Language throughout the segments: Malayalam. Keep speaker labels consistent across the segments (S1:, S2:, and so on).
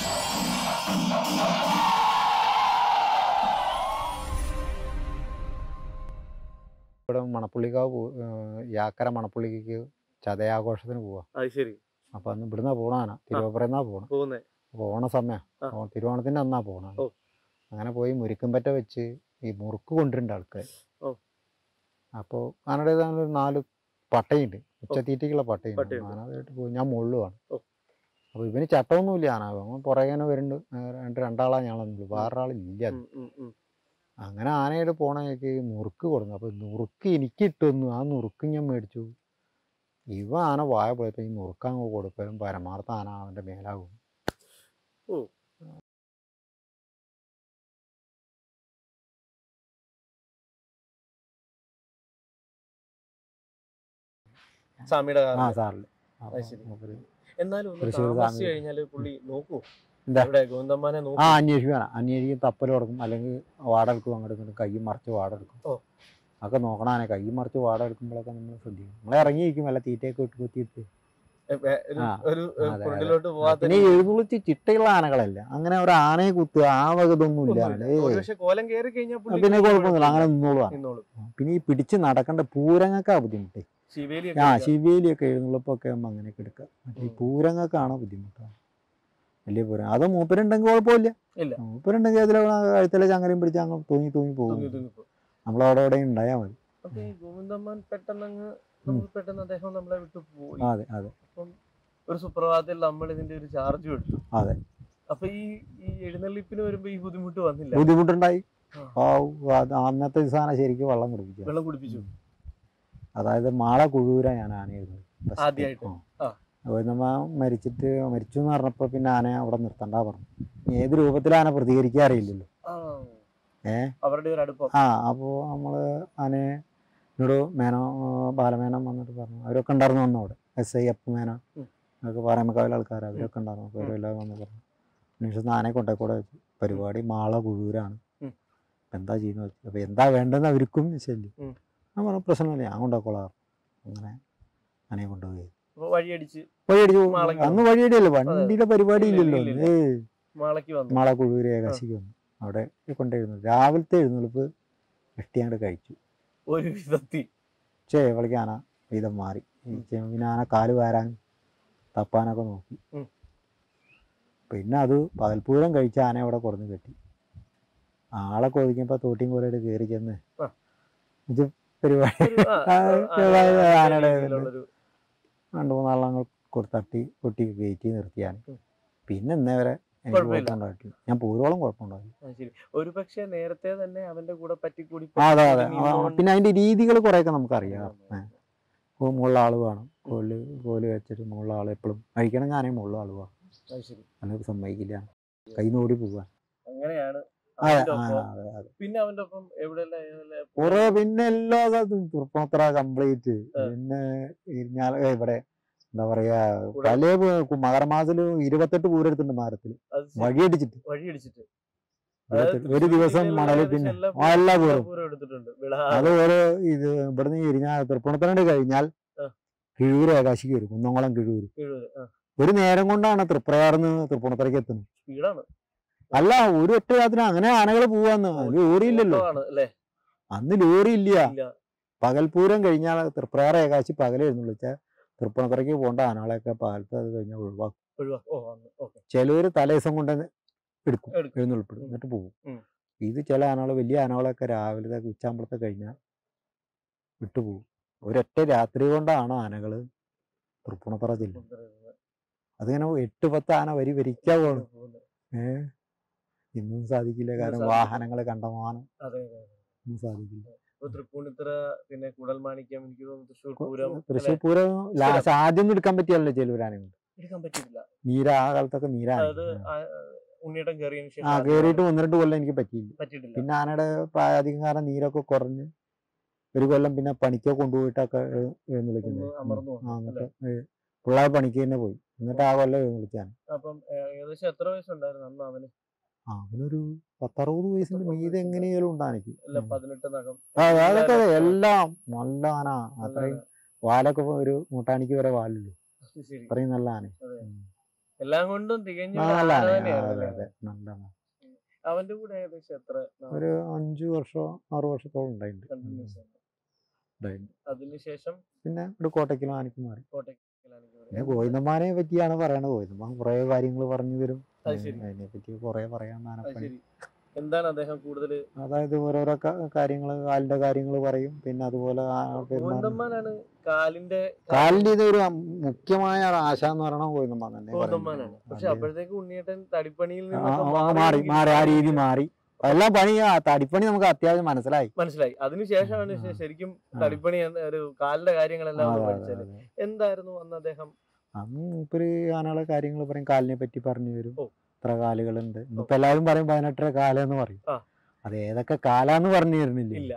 S1: ഇവിടെ മണപ്പുള്ളിക്കാവ് പോ ഏഹ് യാക്കര മണപ്പുള്ളിക്ക് ചതയാഘോഷത്തിന് പോവാ
S2: അത് ശരി
S1: അപ്പൊ അന്ന് ഇവിടുന്നാ പോണാന തിരുവപ്പുറന്നാ പോണ
S2: പോകുന്നേ
S1: അപ്പൊ ഓണ സമയം
S2: ആ.
S1: തിരുവോണത്തിന്റെ അന്നാ പോണ
S2: ഓ.
S1: അങ്ങനെ പോയി മുരിക്കുംപറ്റ വെച്ച് ഈ മുറുക്ക് കൊണ്ടുവരുന്നുണ്ട് ആൾക്കാർ
S2: ഓ.
S1: അപ്പോൾ ആനയുടേതാണ് ഒരു നാല് പട്ടയുണ്ട് ഉച്ചത്തീറ്റയ്ക്കുള്ള പട്ടയുണ്ട്
S2: പട്ടയുണ്ട്.
S1: ആനതായിട്ട് പോയി ഞാൻ മുകളിലുമാണ്
S2: ഓ.
S1: അപ്പോൾ ഇവന് ചട്ടമൊന്നുമില്ല ആന അവൻ പുറകേനെ വരുന്നുണ്ട് ഏഹ് രണ്ട് രണ്ടാളാ ഞങ്ങളെന്നുള്ളൂ വേറൊരാളില്ല
S2: ഉം, ഉം, ഉം.
S1: അങ്ങനെ ആനയുടെ പോണേക്ക് നുറുക്ക് കൊടുന്നു അപ്പോൾ നുറുക്ക് എനിക്ക് ഇട്ടുവന്നു ആ നുറുക്ക് ഞാൻ മേടിച്ചു ഇവ ആന വായ പോയപ്പോൾ ഈ നുറുക്ക് അങ്ങ് കൊടുക്കലും പരമാർത്ഥ ആന അവൻ്റെ മേലാകും
S2: ഓ. സ്വാമിയുടെ
S1: ആ
S2: കാരണം
S1: സാറിൽ
S2: അത് ശരി. എന്നാലും ഒന്ന്
S1: തൃശ്ശൂർ
S2: താമസിച്ച്
S1: സ്വാമി.
S2: കഴിഞ്ഞാല് പുള്ളി നോക്കൂ
S1: എന്താ?
S2: ഇവിടെ ഗോവിന്ദമ്മാനെ
S1: ആ
S2: നോക്കൂ
S1: അന്വേഷിക്കണം അന്വേഷിക്കും തപ്പൽ കൊടുക്കും അല്ലെങ്കിൽ വാടെടുക്കും അങ്ങോട്ട് ഇങ്ങോട്ട് കൈ മറിച്ച് വാടെടുക്കും
S2: ഓ.
S1: അതൊക്കെ നോക്കണാനെ കൈ മറിച്ച് വാടെടുക്കുമ്പോഴൊക്കെ നമ്മൾ ശ്രദ്ധിക്കും നമ്മളെ ഇറങ്ങിയിരിക്കും വല്ല തീറ്റയൊക്കെ ഇട്ട് കുത്തിയിട്ട്
S2: എ, എ, ഒരു
S1: ആ,
S2: ഒരു
S1: അതെ, അതെ.
S2: ഫ്രണ്ടിലോട്ട് പോവാത്ത
S1: പിന്നെ ഈ എഴുന്നള്ളിച്ച് ചിട്ടയുള്ള ആനകളല്ല അങ്ങനെ ഒരു ആനയെ കുത്തുക ആ വകതൊന്നും ഇല്ല
S2: ഒരു പക്ഷെ കോലം കയറി കഴിഞ്ഞാൽ പുള്ളി
S1: പിന്നെ കുഴപ്പമൊന്നുമില്ല അങ്ങനെ നിന്നോളൂ
S2: നിന്നോളും
S1: പിന്നെ ഈ പിടിച്ച് നടക്കേണ്ട പൂരങ്ങൾക്കാ ബുദ്ധിമുട്ട്
S2: ശിവേലി
S1: ആ ശിവേലിയൊക്കെ എഴുന്നള്ളപ്പൊക്കെ ആകുമ്പോൾ അങ്ങനെയൊക്കെ എടുക്കാം മറ്റേ ഈ പൂരങ്ങൾക്കാണ് ബുദ്ധിമുട്ടാണ് വലിയ പൂരം അത് മൂപ്പരുണ്ടെങ്കിൽ കുഴപ്പമില്ല
S2: ഇല്ല.
S1: മൂപ്പരുണ്ടെങ്കിൽ അതിൽ കഴുത്തിലെ ചങ്ങലയും പിടിച്ച് അങ്ങ് തൂങ്ങി തൂങ്ങി പോകും നമ്മളവിടെ അവിടെ ഉണ്ടായാൽ മതി
S2: അപ്പൊ ഈ ഗോവിന്ദമ്മൻ പെട്ടെന്ന് അങ്ങ് നമ്മൾ പെട്ടെന്ന് അദ്ദേഹം നമ്മളെ വിട്ടു പോയി
S1: അതെ അതെ
S2: അപ്പം ഒരു സുപ്രഭാതത്തിൽ നമ്മൾ ഇതിന്റെ ഒരു ചാർജ് എടുത്തു
S1: അതെ.
S2: അപ്പൊ ഈ ഈ എഴുന്നള്ളിപ്പിന് വരുമ്പോ ഈ ബുദ്ധിമുട്ട് വന്നില്ല
S1: ബുദ്ധിമുട്ടുണ്ടായി
S2: ആ.
S1: ആ അത് അന്നത്തെ ദിവസമാണ് ശരിക്കും വെള്ളം കുടിപ്പിച്ചത്
S2: വെള്ളം കുടിപ്പിച്ചു
S1: അതായത് മാള കുഴൂര ഞാൻ ആനയായിരുന്നു first.
S2: ആദ്യായിട്ട്.
S1: ആ.
S2: ആ.
S1: അപ്പോൾ നമ്മ മരിച്ചിട്ട് മരിച്ചു എന്ന് പറഞ്ഞപ്പോൾ പിന്നെ ആനയെ അവിടെ നിർത്തണ്ട പറഞ്ഞു ഇനി ഏത് രൂപത്തിൽ ആന പ്രതികരിക്കാൻ അറിയില്ലല്ലോ
S2: ആ.
S1: ഏ?
S2: അവരുടെ ഒരു അടുപ്പം
S1: ആ അപ്പോൾ നമ്മൾ ആനയെ എന്നോട് മേനോ ആ, ബാലമേനോൻ വന്നിട്ട് പറഞ്ഞു അവരൊക്കെ ഉണ്ടായിരുന്നു അന്ന് അവിടെ എസ് ഐ അപ്പ് മേനോൻ
S2: ഉം.
S1: അതൊക്കെ പാറമക്കാവിലെ ആൾക്കാർ അവരൊക്കെ ഉണ്ടായിരുന്നു അപ്പോൾ അവരെല്ലാം വന്ന് പറഞ്ഞു അന്വേഷിച്ച് ആനയെ കൊണ്ടേ കൂടെ വെച്ചു പരിപാടി മാള കുഴൂരാണ്
S2: ഉം.
S1: അപ്പം എന്താ ചെയ്യുന്നത് വെച്ചു അപ്പോൾ എന്താ വേണ്ടതെന്ന് അവർക്കും ശല്യം
S2: ഉം.
S1: ഞാൻ പറഞ്ഞു പ്രശ്നമില്ല ഞാൻ കൊണ്ടുപോയിക്കോളാം അങ്ങനെ ആനയെ കൊണ്ടുപോയി
S2: അപ്പൊ വഴിയടിച്ച്
S1: വഴിയടിച്ചു
S2: മാളയ്ക്ക്
S1: അന്ന് വഴിയടിയല്ലോ വണ്ടിയുടെ പരിപാടി
S2: ഇല്ല,
S1: ഇല്ലല്ലോ
S2: ഇല്ല,
S1: ഏയ്
S2: മാളയ്ക്ക് വന്നു
S1: മാള കുഴൂര് ഏകാശിക്ക് വന്നു അവിടെ കൊണ്ടിരുന്നു രാവിലത്തെ എഴുന്നള്ളിപ്പ് വെട്ടിയാണ്ട് കഴിച്ചു
S2: ഒരു വിധത്തിൽ
S1: പക്ഷേ ഇവളിക്ക് ആന വീതം മാറി ഈ ചെമ്പിന് ആന കാല് വാരാൻ തപ്പാനൊക്കെ നോക്കി
S2: ഉം.
S1: പിന്നെ അത് പകൽപ്പൂരം കഴിച്ച ആന അവിടെ കുറഞ്ഞു കെട്ടി ആളെ കൊതിക്കുമ്പോൾ തോട്ടിയും കോലയുടെ കയറി ചെന്ന്
S2: ആ.
S1: ഇത് പരിപാടി
S2: ഒരു, ആ,
S1: ആ,
S2: ആ,
S1: ചെറുതായ
S2: ആ,
S1: ആനയുടെ
S2: രീതിയിലുള്ളൊരു
S1: രണ്ട് മൂന്നാളങ്ങൾ കൊടുത്തട്ടി കൊട്ടി കയറ്റി നിർത്തിയാണ്
S2: ഉം.
S1: പിന്നെ ഇന്നേ വരെ എനിക്ക്
S2: കുഴപ്പമില്ല.
S1: കുഴപ്പമുണ്ടായിട്ടില്ല ഞാൻ പൂരോളം കുഴപ്പമുണ്ടായില്ല
S2: ആ, ശരി ഒരു പക്ഷെ നേരത്തെ തന്നെ അവന്റെ കൂടെ പറ്റിക്കൂടി
S1: ആ, അതെ അതെ
S2: പറ്റിക്കൂടി
S1: ആ,
S2: നിന്നോണ്ട്
S1: പിന്നെ അതിന്റെ രീതികൾ കുറെയൊക്കെ നമുക്കറിയാം
S2: ആ,
S1: ഏ. ഇപ്പൊ മുകളിൽ ആള് വേണം കോല് കോല് വെച്ചിട്ട് മുകളിൽ ആൾ എപ്പോഴും കഴിക്കണമെങ്കിൽ ആണെങ്കിൽ മുകളിൽ ആള് വേണം
S2: അത് ശരി
S1: അല്ലെങ്കിൽ സമ്മതിക്കില്ല കൈ നോടി പോവാൻ
S2: അങ്ങനെയാണ്
S1: അതെ
S2: അവന്റെ
S1: ആ,
S2: ഒപ്പം
S1: അതെ അതെ
S2: പിന്നെ അവന്റെ ഒപ്പം എവിടെയല്ല ഏതെല്ലാം
S1: കുറെ പിന്നെ എല്ലാ സ്ഥലത്തും തൃപ്പൂണിത്തറ കംപ്ലീറ്റ്
S2: ആ.
S1: പിന്നെ ഇരിഞ്ഞാല ഏ, ഇവിടെ എന്താ പറയാ
S2: കൂടെ-
S1: പല പൂ- മകരമാസത്തില് ഇരുപത്തെട്ട് പൂരെടുത്തുണ്ട് മരത്തില്
S2: അത് ശരി.
S1: വഴിയടിച്ചിട്ട്
S2: വഴിയടിച്ചിട്ട്
S1: ഇരുപത്തെട്ട് ഒരു ദിവസം മണല് പിന്നെ ആ, എല്ലാ പൂരം
S2: പൂരം എടുത്തിട്ടുണ്ട് വിള
S1: അത് ഓരോ ഇത് ഇവിടുന്ന് ഇരിഞ്ഞാൽ തൃപ്പൂണിത്തറ കഴിഞ്ഞാൽ
S2: ആ.
S1: കിഴൂര് ഏകാശിക്ക് വരും കുന്നംകുളം കിഴൂര്
S2: എഴുപത് ആ
S1: ഒരു നേരം കൊണ്ടാണ് തൃപ്രയാർന്ന് തൃപ്പൂണിത്തറയ്ക്ക് എത്തുന്നത്
S2: സ്പീഡാണ്
S1: അല്ല ഒരു ഒറ്റ രാത്രി അങ്ങനെ ആനകൾ പോവാന്ന് ലോറി ഇല്ലല്ലോ
S2: ഓട്ടമാണ് അല്ലേ
S1: അന്ന് ലോറി ഇല്ല
S2: ഇല്ല
S1: പകൽപൂരം കഴിഞ്ഞാൽ തൃപ്രയാർ ഏകാശി പകൽ എഴുന്നള്ളിച്ചാൽ തൃപ്പൂണിത്തറയ്ക്ക് പോകേണ്ട ആനകളെയൊക്കെ പകലത്ത് അത് കഴിഞ്ഞാൽ ഒഴിവാക്കും
S2: ഒഴിവാ ഓ അന്ന് ഓക്കെ
S1: ചിലവര് തലേദിവസം കൊണ്ട് എടുക്കും
S2: എടുക്കും.
S1: എഴുന്നള്ളിപ്പിടും
S2: ഉം.
S1: എന്നിട്ട് പോകും
S2: ഉം.
S1: ഇത് ചില ആനകൾ വലിയ ആനകളൊക്കെ രാവിലത്തെ ഉച്ചാമ്പളത്തെ കഴിഞ്ഞാൽ വിട്ടുപോകും ഒരൊറ്റ രാത്രി കൊണ്ടാണ് ആനകൾ തൃപ്പൂണിത്തറ ചെല്ലും അതിങ്ങനെ എട്ട് പത്ത് ആന വരി വരിക്കാൻ പോകണം ഏ ഇന്നും സാധിക്കില്ല കാരണം
S2: സാധിക്കില്ല.
S1: വാഹനങ്ങൾ കണ്ടമാനം
S2: അതെ അതെ
S1: ഒന്നും സാധിക്കില്ല
S2: ഇപ്പൊ തൃപ്പൂണിത്തറ പിന്നെ കുടൽമാണിക്യം എനിക്ക് തോന്നുന്നു തൃശ്ശൂർ പൂരം
S1: തൃശ്ശൂർ
S2: അല്ലേ?
S1: പൂരം ലാസ്റ്റ് ആദ്യം ഒന്നും എടുക്കാൻ പറ്റിയല്ലോ ചെലൂരാനെ കൊണ്ട്
S2: എടുക്കാൻ പറ്റിയില്ല
S1: നീര ആ കാലത്തൊക്കെ നീരാണ്
S2: അതായത് ആ, ഉണ്ണിയേട്ടൻ കയറിയതിനു ശേഷം
S1: ആ
S2: ആദ്യം
S1: കേറിയിട്ട് ഒന്ന് രണ്ട് കൊല്ലം എനിക്ക് പറ്റിയില്ല
S2: പറ്റിയിട്ടില്ല
S1: പിന്നെ ആനയുടെ പ്രായാധികം കാരണം നീരൊക്കെ കുറഞ്ഞ് ഒരു കൊല്ലം പിന്നെ പണിക്കോ കൊണ്ടുപോയിട്ടൊക്കെ എഴു- എഴുന്നള്ളിക്കുന്നത്
S2: ഒന്ന് അമർന്നു
S1: ആ
S2: വന്നു,
S1: എന്നിട്ട് പിള്ളേർ പണിക്ക് തന്നെ പോയി എന്നിട്ട് ആ കൊല്ലം എഴുന്നള്ളിച്ചാണ്
S2: അപ്പം ഏ, ഏകദേശം എത്ര വയസ്സുണ്ടായിരുന്നു അന്ന് അവന്
S1: ആ അവനൊരു പത്തറുപത് വയസ്സിന്റെ മീതെ എങ്ങനെയാലും ഉണ്ടാനിക്ക്
S2: അല്ല പതിനെട്ട് നഖം
S1: ആ അതൊക്കെ
S2: എല്ലാവരും-
S1: എല്ലാം നല്ല ആന
S2: നല്ല
S1: അത്രയും വാലൊക്കെ ഇപ്പൊ ഒരു മുട്ടാണിക്ക് വരെ വാലുള്ളൂ
S2: അത് ശരി
S1: അത്രയും നല്ല ആന
S2: അതെ.
S1: ഉം.
S2: എല്ലാം കൊണ്ടും തികഞ്ഞ
S1: ആ,
S2: ഒരു
S1: നല്ല
S2: ആന
S1: ആനയാ.
S2: തന്നെയാണ്
S1: അതെ
S2: അല്ലേ?
S1: അതെ നല്ലതാണ്
S2: അവന്റെ കൂടെ ഏകദേശം എത്ര നാൾ
S1: ഒരു അഞ്ചു വർഷം ആറു വർഷത്തോളം ഉണ്ടായിട്ടുണ്ട്
S2: continuous ആണ്?
S1: ഉണ്ടായിട്ടുണ്ട്
S2: അതിനുശേഷം
S1: പിന്നെ ഇവിടെ കോട്ടയ്ക്കലും ആനയ്ക്ക് മാറി
S2: കോട്ടയ്ക്കലാണ് ഇത്
S1: പിന്നെ
S2: പറയുന്നത്.
S1: ഗോവിന്ദന്മാനെ പറ്റിയാണ് പറയണത് ഗോവിന്ദന്മാൻ കുറേ കാര്യങ്ങൾ പറഞ്ഞു തരും
S2: അത് ശരി.
S1: അതിനെ പറ്റി കുറേ പറയാൻ
S2: അത്
S1: ആനപ്പണി
S2: ശരി എന്താണ് അദ്ദേഹം കൂടുതൽ
S1: അതായത് ഓരോരോ കാര്യങ്ങൾ കാലിന്റെ കാര്യങ്ങൾ പറയും പിന്നെ അതുപോലെ ആ പെരുമാറുന്ന-
S2: ഗോവിന്ദന്മാനാണ് കാലിന്റെ
S1: കാലിന്റെ ഇത് ഒരു മുഖ്യമായ ഒരു ആശ എന്ന് പറയണ ഗോവിന്ദന്മാൻ തന്നെ
S2: ഗോവിന്ദന്മാനാണ് പക്ഷെ
S1: അതെ.
S2: അപ്പോഴത്തേക്ക് ഉണ്ണിയേട്ടൻ തടിപ്പണിയിൽ
S1: ആ,
S2: നിന്നൊക്കെ
S1: ആ, മാറി
S2: മാറിയെങ്കിൽ
S1: മാറി ആ രീതി മാറി എല്ലാം പണി ആ തടിപ്പണി നമുക്ക് അത്യാവശ്യം മനസ്സിലായി
S2: മനസ്സിലായി അതിനുശേഷമാണ്
S1: ആ.
S2: ശരിക്കും
S1: ആ.
S2: തടിപ്പണി എന്ന ഒരു കാലിന്റെ കാര്യങ്ങളെല്ലാം
S1: അതെ,
S2: ഒന്ന്
S1: അതെ,
S2: പഠിച്ചത്
S1: അതെ.
S2: എന്തായിരുന്നു അന്ന് അദ്ദേഹം
S1: അന്ന് മൂപ്പര് ആനകളെ കാര്യങ്ങൾ പറയും കാലിനെ പറ്റി പറഞ്ഞു തരും
S2: ഓ.
S1: ഇത്ര കാലുകളുണ്ട് ഇന്നിപ്പോ എല്ലാവരും പറയും പതിനെട്ടര കാലെന്ന് പറയും
S2: ആ.
S1: അത് ഏതൊക്കെ കാലാന്ന് പറഞ്ഞു തരുന്നില്ല
S2: ഇല്ല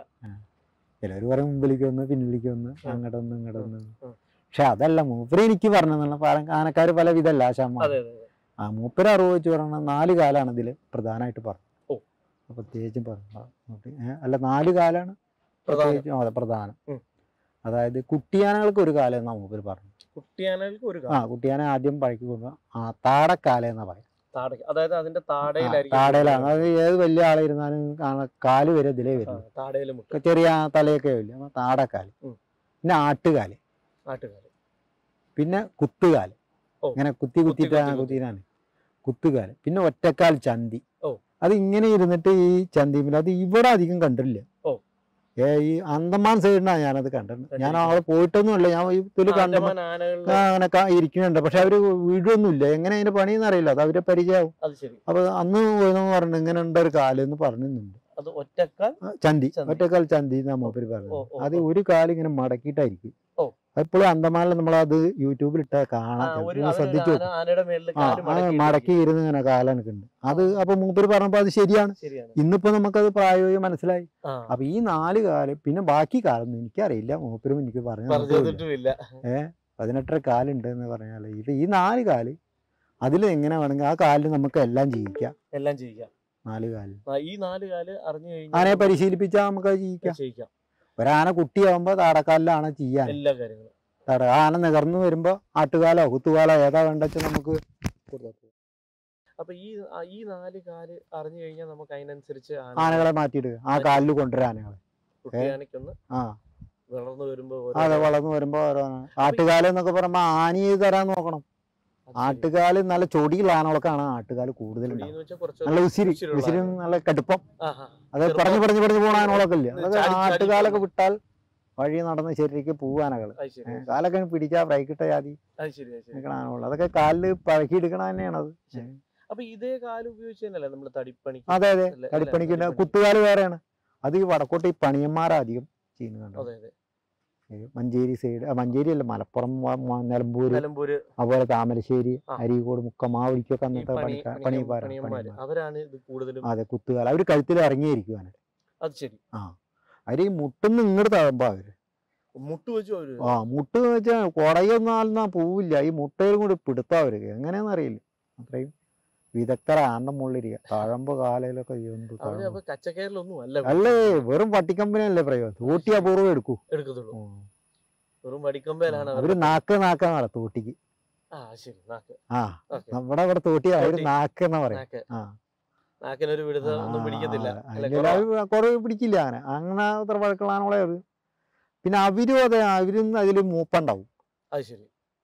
S1: ചിലർ പറയും മുമ്പിലേക്ക് ഒന്ന് പിന്നിലേക്ക് ഒന്ന്
S2: ആ.
S1: അങ്ങോട്ട് ഒന്ന് ഇങ്ങോട്ട് ഒന്ന്
S2: ആ.
S1: പക്ഷെ അതല്ല മൂപ്പര് എനിക്ക് പറഞ്ഞെന്നുള്ള ആനക്കാർ പല വിധമല്ല ആശാമ്മ
S2: അതെ അതെ അതെ.
S1: ആ മൂപ്പര് അറിവ് വെച്ച് പറഞ്ഞ നാല് കാലാണ് ഇതിൽ പ്രധാനമായിട്ട് പറഞ്ഞു
S2: ഓ.
S1: പ്രത്യേകിച്ചും പറഞ്ഞു നോട്ട് ഏ, അല്ല നാല് കാലാണ്
S2: പ്രധാനം.
S1: പ്രത്യേകിച്ചും അതെ പ്രധാനം
S2: ഉം.
S1: അതായത് കുട്ടിയാനകൾക്ക് ഒരു കാലം എന്നാ മൂപ്പര് പറഞ്ഞു
S2: കുട്ടിയാനകൾക്ക് ഒരു
S1: ആ കുട്ടിയാനെ ആദ്യം പഴക്കി കൊണ്ടുപോകാം ആ താടക്കാല എന്നാ പറയാം
S2: താട അതായത് അതിന്റെ
S1: ആ,
S2: താടയിലായിരിക്കും
S1: താടയിലാണ് അത് ഏത് വലിയ ആളിരുന്നാലും കാണാൻ കാല് വരെ ഇതിലേ
S2: ആ,
S1: വരും
S2: താടയില് മുട്ട
S1: ചെറിയ തലയൊക്കെ വരില്ല അപ്പൊ താടക്കാല്
S2: ഉം.
S1: പിന്നെ ആട്ടുകാല്
S2: നാട്ടുകാര്
S1: പിന്നെ കുത്തുകാല്
S2: ഓ.
S1: ഇങ്ങനെ കുത്തി
S2: കുത്തി,
S1: കുത്തിയിട്ടാണ്
S2: കുത്തി.
S1: കുത്തിയിട്ടാണ് കുത്തുകാല് പിന്നെ ഒറ്റക്കാൽ ചന്തി
S2: ഓ.
S1: അത് ഇങ്ങനെ ഇരുന്നിട്ട് ഈ ചന്തിമിൽ അത് ഇവിടെ അധികം കണ്ടിട്ടില്ല
S2: ഓ.
S1: ഏ ഈ അന്തമാൻ സൈഡിനാണ് ഞാനത് കണ്ടത് ഞാൻ
S2: കണ്ടിരിക്കുന്നത്.
S1: അവിടെ പോയിട്ടൊന്നുമില്ല ഞാൻ ഈ ഇതിൽ കണ്ടപ്പോ
S2: ആൻഡമാൻ ആനകളില്
S1: ആ, അങ്ങനെ ക- ഇരിക്കുന്നുണ്ട് പക്ഷെ അവര് വീടൊന്നുമില്ല എങ്ങനെ അതിന്റെ പണിയെന്ന് അറിയില്ല അത് അവരെ പരിചയമാവും
S2: അത് ശരി
S1: അപ്പൊ അന്ന് പോയെന്ന് പറഞ്ഞു ഇങ്ങനെ ഉണ്ട് ഒരു കാല് എന്ന് പറഞ്ഞിട്ടുണ്ട്
S2: അത് ഒറ്റക്കാൽ
S1: ആ, ചന്തി
S2: ചന്തി.
S1: ഒറ്റക്കാൽ ചന്തി എന്നാ മൂപ്പര്
S2: ഓ,
S1: പറഞ്ഞത്
S2: ഓ,
S1: അത്
S2: ഓ.
S1: ഒരു കാല് ഇങ്ങനെ മടക്കിയിട്ടായിരിക്കും
S2: ഓ.
S1: എപ്പോഴും അന്തമാനിൽ നമ്മളത് യൂട്യൂബിൽ ഇട്ടാ
S2: ആ,
S1: കാണാം
S2: ഒരു
S1: ചിലപ്പോ
S2: അവരൊരു
S1: ശ്രദ്ധിച്ചു
S2: ആന- ആനയുടെ മേളിൽ
S1: ആ
S2: കാല്
S1: ആ,
S2: മടക്കി
S1: മടക്കി ഇരുന്ന് ഇങ്ങനെ കാലനക്കുണ്ട് അത് അപ്പൊ മൂപ്പര് പറഞ്ഞപ്പോ അത് ശരിയാണ്
S2: ശരിയാണ്
S1: ഇന്നിപ്പോ നമുക്കത് പ്രായോഗികം മനസ്സിലായി
S2: ആ
S1: അപ്പൊ ഈ നാല് കാല് പിന്നെ ബാക്കി കാലൊന്നും എനിക്കറിയില്ല മൂപ്പരും എനിക്ക് പറഞ്ഞു
S2: പറഞ്ഞു
S1: തന്നിട്ടുമില്ല.
S2: തന്നിട്ടുമില്ല
S1: പതിനെട്ടര കാലുണ്ട് എന്ന് പറഞ്ഞാൽ ഇത് ഈ നാല് കാല് അതിൽ എങ്ങനെ വേണമെങ്കിൽ ആ കാലിൽ നമുക്ക് എല്ലാം ജീവിക്കാം
S2: എല്ലാം ചെയ്യാം
S1: നാല് കാലിൽ
S2: ആ, ഈ നാല് കാല് അറിഞ്ഞു
S1: ആനയെ
S2: കഴിഞ്ഞാൽ
S1: പരിശീലിപ്പിച്ചാൽ നമുക്ക് അത് ജീവിക്കാം
S2: ചെയ്യിക്കാം
S1: ഒരാന കുട്ടിയാവുമ്പോ താടക്കാലിലാണ് ചെയ്യാൻ
S2: എല്ലാ കാര്യങ്ങളും
S1: തട ആന നികർന്നു വരുമ്പോ ആട്ടുകാലോ കുത്തുകാലോ ഏതാ വേണ്ടത് നമുക്ക് കൊടുത്താ
S2: അപ്പൊ ഈ ആ, ഈ നാല് കാല് അറിഞ്ഞു കഴിഞ്ഞാൽ നമുക്ക് അതിനനുസരിച്ച് ആന
S1: ആനകളെ മാറ്റിയിടുക ആ കാലിൽ കൊണ്ടുവരാൻ ആനകളെ
S2: കുട്ടിയാനയ്ക്കൊന്ന്
S1: ആ
S2: വളർന്നു വരുമ്പോ ഓരോ
S1: അതെ വളർന്നു വരുമ്പോ ഓരോന്ന് ആട്ടുകാലം എന്നൊക്കെ പറയുമ്പോ ആനയെ തരാൻ നോക്കണം
S2: അത് ശരി.
S1: ആട്ടുകാല് നല്ല ചൊടിയുള്ള ആനകളൊക്കെയാണ് ആട്ടുകാല് കൂടുതലുണ്ടാവും
S2: ചുഴിന്ന് വെച്ചാൽ കുറച്ച്
S1: നല്ല ഉസിരി
S2: ഉസിരുള്ള
S1: ഉസിരി
S2: ആന.
S1: നല്ല കടുപ്പം
S2: ആഹാ.
S1: അത്
S2: ചെറുപ്പം.
S1: പറഞ്ഞു പറഞ്ഞു പറഞ്ഞു പോണ ആനകളൊക്കെ ഇല്ല
S2: ഇത്
S1: അതൊക്കെ
S2: ചാടി- ചാടി
S1: ആട്ടുകാലൊക്കെ വിട്ടാൽ വഴി നടന്ന് ശരിക്ക് പോവാനകള്
S2: അത് ശരി
S1: ഏ, കാലൊക്കെ പിടിച്ചാ ബ്രേക്കിട്ട ജാതി
S2: അത് ശരി അത് ശരി
S1: നിൽക്കണ ആനകൾ അതൊക്കെ കാലില് പഴക്കി എടുക്കണ തന്നെയാണ് അത്
S2: അപ്പൊ ഇതേ കാല് ഉപയോഗിച്ച് തന്നെയല്ലേ നമ്മള് തടിപ്പണി
S1: അതെ അതെ
S2: അല്ലേ?
S1: കടിപ്പണിക്ക്
S2: അല്ലേ?
S1: കുത്തുകാല് വേറെയാണ് അത് ഈ വടക്കോട്ട് ഈ പണിയന്മാരാ അധികം ചെയ്യുന്നത് കണ്ടോ
S2: അതെ അതെ
S1: ഈ മഞ്ചേരി സൈഡ് മഞ്ചേരി അല്ല മലപ്പുറം വ- മ- നിലമ്പൂര്
S2: നിലമ്പൂര്
S1: അതുപോലെ താമരശ്ശേരി
S2: ആ.
S1: അരീക്കോട് മുക്കം ആ വഴിക്കൊക്കെ
S2: ഈ
S1: അന്നത്തെ
S2: പണി
S1: പണിക്കാർ
S2: പണിയം-
S1: പണിക്കാരാ
S2: പണിയന്മാര്
S1: പണിയന്മാർ
S2: അവരാണ് ഇത് കൂടുതലും
S1: അതെ കുത്തുകാല അവര് കഴുത്തിൽ ഇറങ്ങിയിരിക്കുവാണ്
S2: അത് ശരി
S1: അവര് ഈ മുട്ടുന്ന് ഇങ്ങോട്ട് താഴുമ്പോ അവര്
S2: മുട്ട് വെച്ചു അവര്
S1: ആ മുട്ട് വെച്ചാൽ കുടയൊന്നാലെന്നാ പോവില്ല ഈ മുട്ടയിലും കൂടി പിടുത്താ അവര് എങ്ങനെയാന്ന് അറിയില്ല അത്രയും വിദഗ്ധര ആണ്ട മുള്ളിരിക്കുക താഴമ്പോ കാലയിലൊക്കെ എന്ത്
S2: അവര്
S1: താഴമ്പ്.
S2: അപ്പൊ കച്ചക്കയറിലൊന്നും അല്ല
S1: അല്ലേ വെറും പട്ടിക്കമ്പനി അല്ലേ പ്രയോഗം തൂട്ടി അപൂർവം എടുക്കൂ
S2: എടുക്കത്തുള്ളൂ
S1: ഉം.
S2: വെറും വടിക്കമ്പേലാണ്
S1: അവര് നാക്ക് നാക്കാന്നാണ് തൂട്ടിക്ക്
S2: ആ ശരി നാക്ക്
S1: ആ
S2: ഓക്കെ
S1: നമ്മുടെ ഇവിടെ തൂട്ടി അവര്
S2: തൂട്ടി.
S1: നാക്ക് എന്നാ പറയാ
S2: നാക്ക്
S1: ആ
S2: നാക്കിനൊരു വിടുത ഒന്നും പിടിക്കത്തില്ല
S1: ആ,
S2: അല്ലെ
S1: അതിന്റെ ഒരു കുറവ് പിടിക്കില്ല അങ്ങനെ അങ്ങനെ അത്ര വഴക്കളാണോളെ അത് പിന്നെ അവരും അതെ അവരും അതിൽ മൂപ്പുണ്ടാവും
S2: അത് ശരി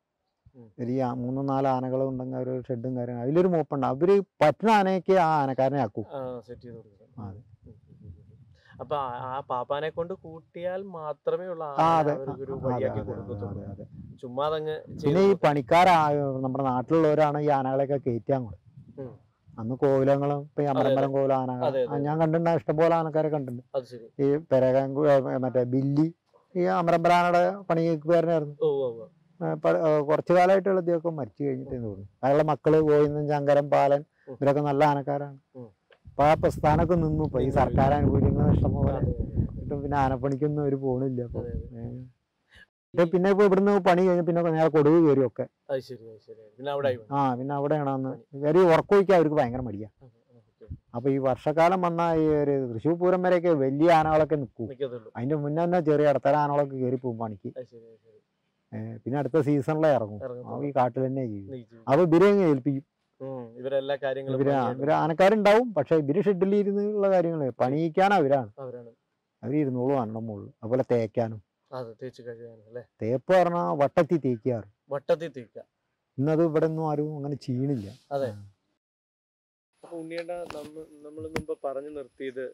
S1: ഒരു ഈ ആ- മൂന്നോ നാലോ ആനകളും ഉണ്ടെങ്കിൽ ഒരു ഷെഡും കാര്യം അതിലൊരു മൂപ്പുണ്ട് അവര് പറ്റുന്ന ആനയൊക്കെ ആ ആനക്കാരനെ ആക്കും
S2: ആ സെറ്റ് ചെയ്ത് കൊടുക്കണം
S1: ആ,
S2: ഉം, ഉം, ഉം, ഉം. അപ്പൊ ആ- ആ പാപ്പാനെ കൊണ്ട് കൂട്ടിയാൽ മാത്രമേ ഉള്ള
S1: ആ
S2: ആന
S1: അതെ
S2: അവർക്കൊരു
S1: അതെ,
S2: വഴിയാക്കി
S1: അതെ,
S2: കൊടുക്കത്തുള്ളൂ
S1: അതെ, അതെ.
S2: ചുമ്മാതങ്ങ്
S1: പിന്നെ ഈ പണിക്കാരാ നമ്മുടെ നാട്ടിലുള്ളവരാണ് ഈ ആനകളെയൊക്കെ കയറ്റാൻ കൂടെ
S2: ഉം.
S1: അന്ന് കോവിലങ്ങളും ഇപ്പൊ ഈ അമരമ്പലം കോവില ആന
S2: അതെ, അതെ.
S1: ഞാൻ കണ്ടിട്ടുണ്ട് ഇഷ്ടംപോലെ ആനക്കാരെ കണ്ടിട്ടുണ്ട്
S2: അത് ശരി
S1: ഈ പെരകാൻ മറ്റേ ബില്ലി ഈ അമരമ്പലാനയുടെ പണിക്കാരനായിരുന്നു
S2: ഓ ഓ ഓ.
S1: കുറച്ചു കാലമായിട്ടുള്ള ഇദ്ദേഹമൊക്കെ മരിച്ചു കഴിഞ്ഞിട്ട് തോന്നുന്നു അയാളുടെ മക്കള് ഗോവിന്ദൻ ശങ്കരൻ പാലൻ
S2: ഉം.
S1: ഇവരൊക്കെ നല്ല ആനക്കാരാണ്
S2: ഉം.
S1: അപ്പൊ ആ പ്രസ്ഥാനമൊക്കെ നിന്നു ഇപ്പൊ ഈ
S2: നിന്നു.
S1: സർക്കാർ ആനുകൂല്യങ്ങൾ ഇഷ്ടംപോലെ
S2: അതെ, അതെ, അതെ.
S1: കിട്ടും പിന്നെ ആനപ്പണിക്കൊന്നും അവര് പോണില്ല അപ്പൊ
S2: അതെ, അതെ.
S1: ഏ. ഇപ്പൊ പിന്നെ ഇപ്പൊ ഇവിടുന്ന് പണി കഴിഞ്ഞ് പിന്നെ നേരെ കൊടുവ് കയറി ഒക്കെ
S2: അത് ശരി അത് ശരി പിന്നെ അവിടെ ആയി
S1: ആ പിന്നെ അവിടെയാണ് അന്ന് ഇവര് ഉറക്കൊഴിക്കാൻ അവർക്ക് ഭയങ്കര മടിയാ അപ്പൊ ഈ വർഷക്കാലം വന്ന ഈ ഒരു തൃശ്ശൂർ പൂരം വരെയൊക്കെ വലിയ ആനകളൊക്കെ നിൽക്കും
S2: നിക്കത്തുള്ളൂ
S1: അതിന്റെ മുന്നേ തന്നെ ചെറിയ ഇടത്തര ആനകളൊക്കെ കയറി പോകും പണിക്ക്
S2: അത് ശരി അത് ശരി
S1: ഏ, പിന്നെ അടുത്ത സീസണിലെ ഇറങ്ങും
S2: ഇറങ്ങത്തുള്ളൂ.
S1: അവ ഈ കാട്ടിൽ തന്നെ ചെയ്യും
S2: നീച്ചു.
S1: അപ്പൊ ഇവരെ അങ്ങ് ഏൽപ്പിക്കും
S2: ഉം. ഇവരെല്ലാ കാര്യങ്ങളും
S1: ഇവര്
S2: ഭംഗിയായിട്ട്
S1: ഇവര് ആനക്കാരുണ്ടാവും പക്ഷെ ഇവര് ഷെഡിൽ ഇരുന്നുള്ള കാര്യങ്ങൾ പണിയിക്കാൻ അവരാണ്
S2: അവരാണ്
S1: അവർ ഇരുന്നോളും അണ്ണം മുള്ളു അതുപോലെ തേക്കാനും
S2: അത് തേച്ച് കഴുകാനും അല്ലെ
S1: തേപ്പ് പറഞ്ഞാൽ വട്ടത്തി തേക്കാറ്
S2: വട്ടത്തിൽ തേക്ക
S1: ഇന്നത് ഇവിടെ ഒന്നും ആരും അങ്ങനെ ചെയ്യണില്ല
S2: അതെ. അപ്പൊ ഉണ്ണിയേട്ട നമ്മൾ മുമ്പ് പറഞ്ഞു നിർത്തിയത്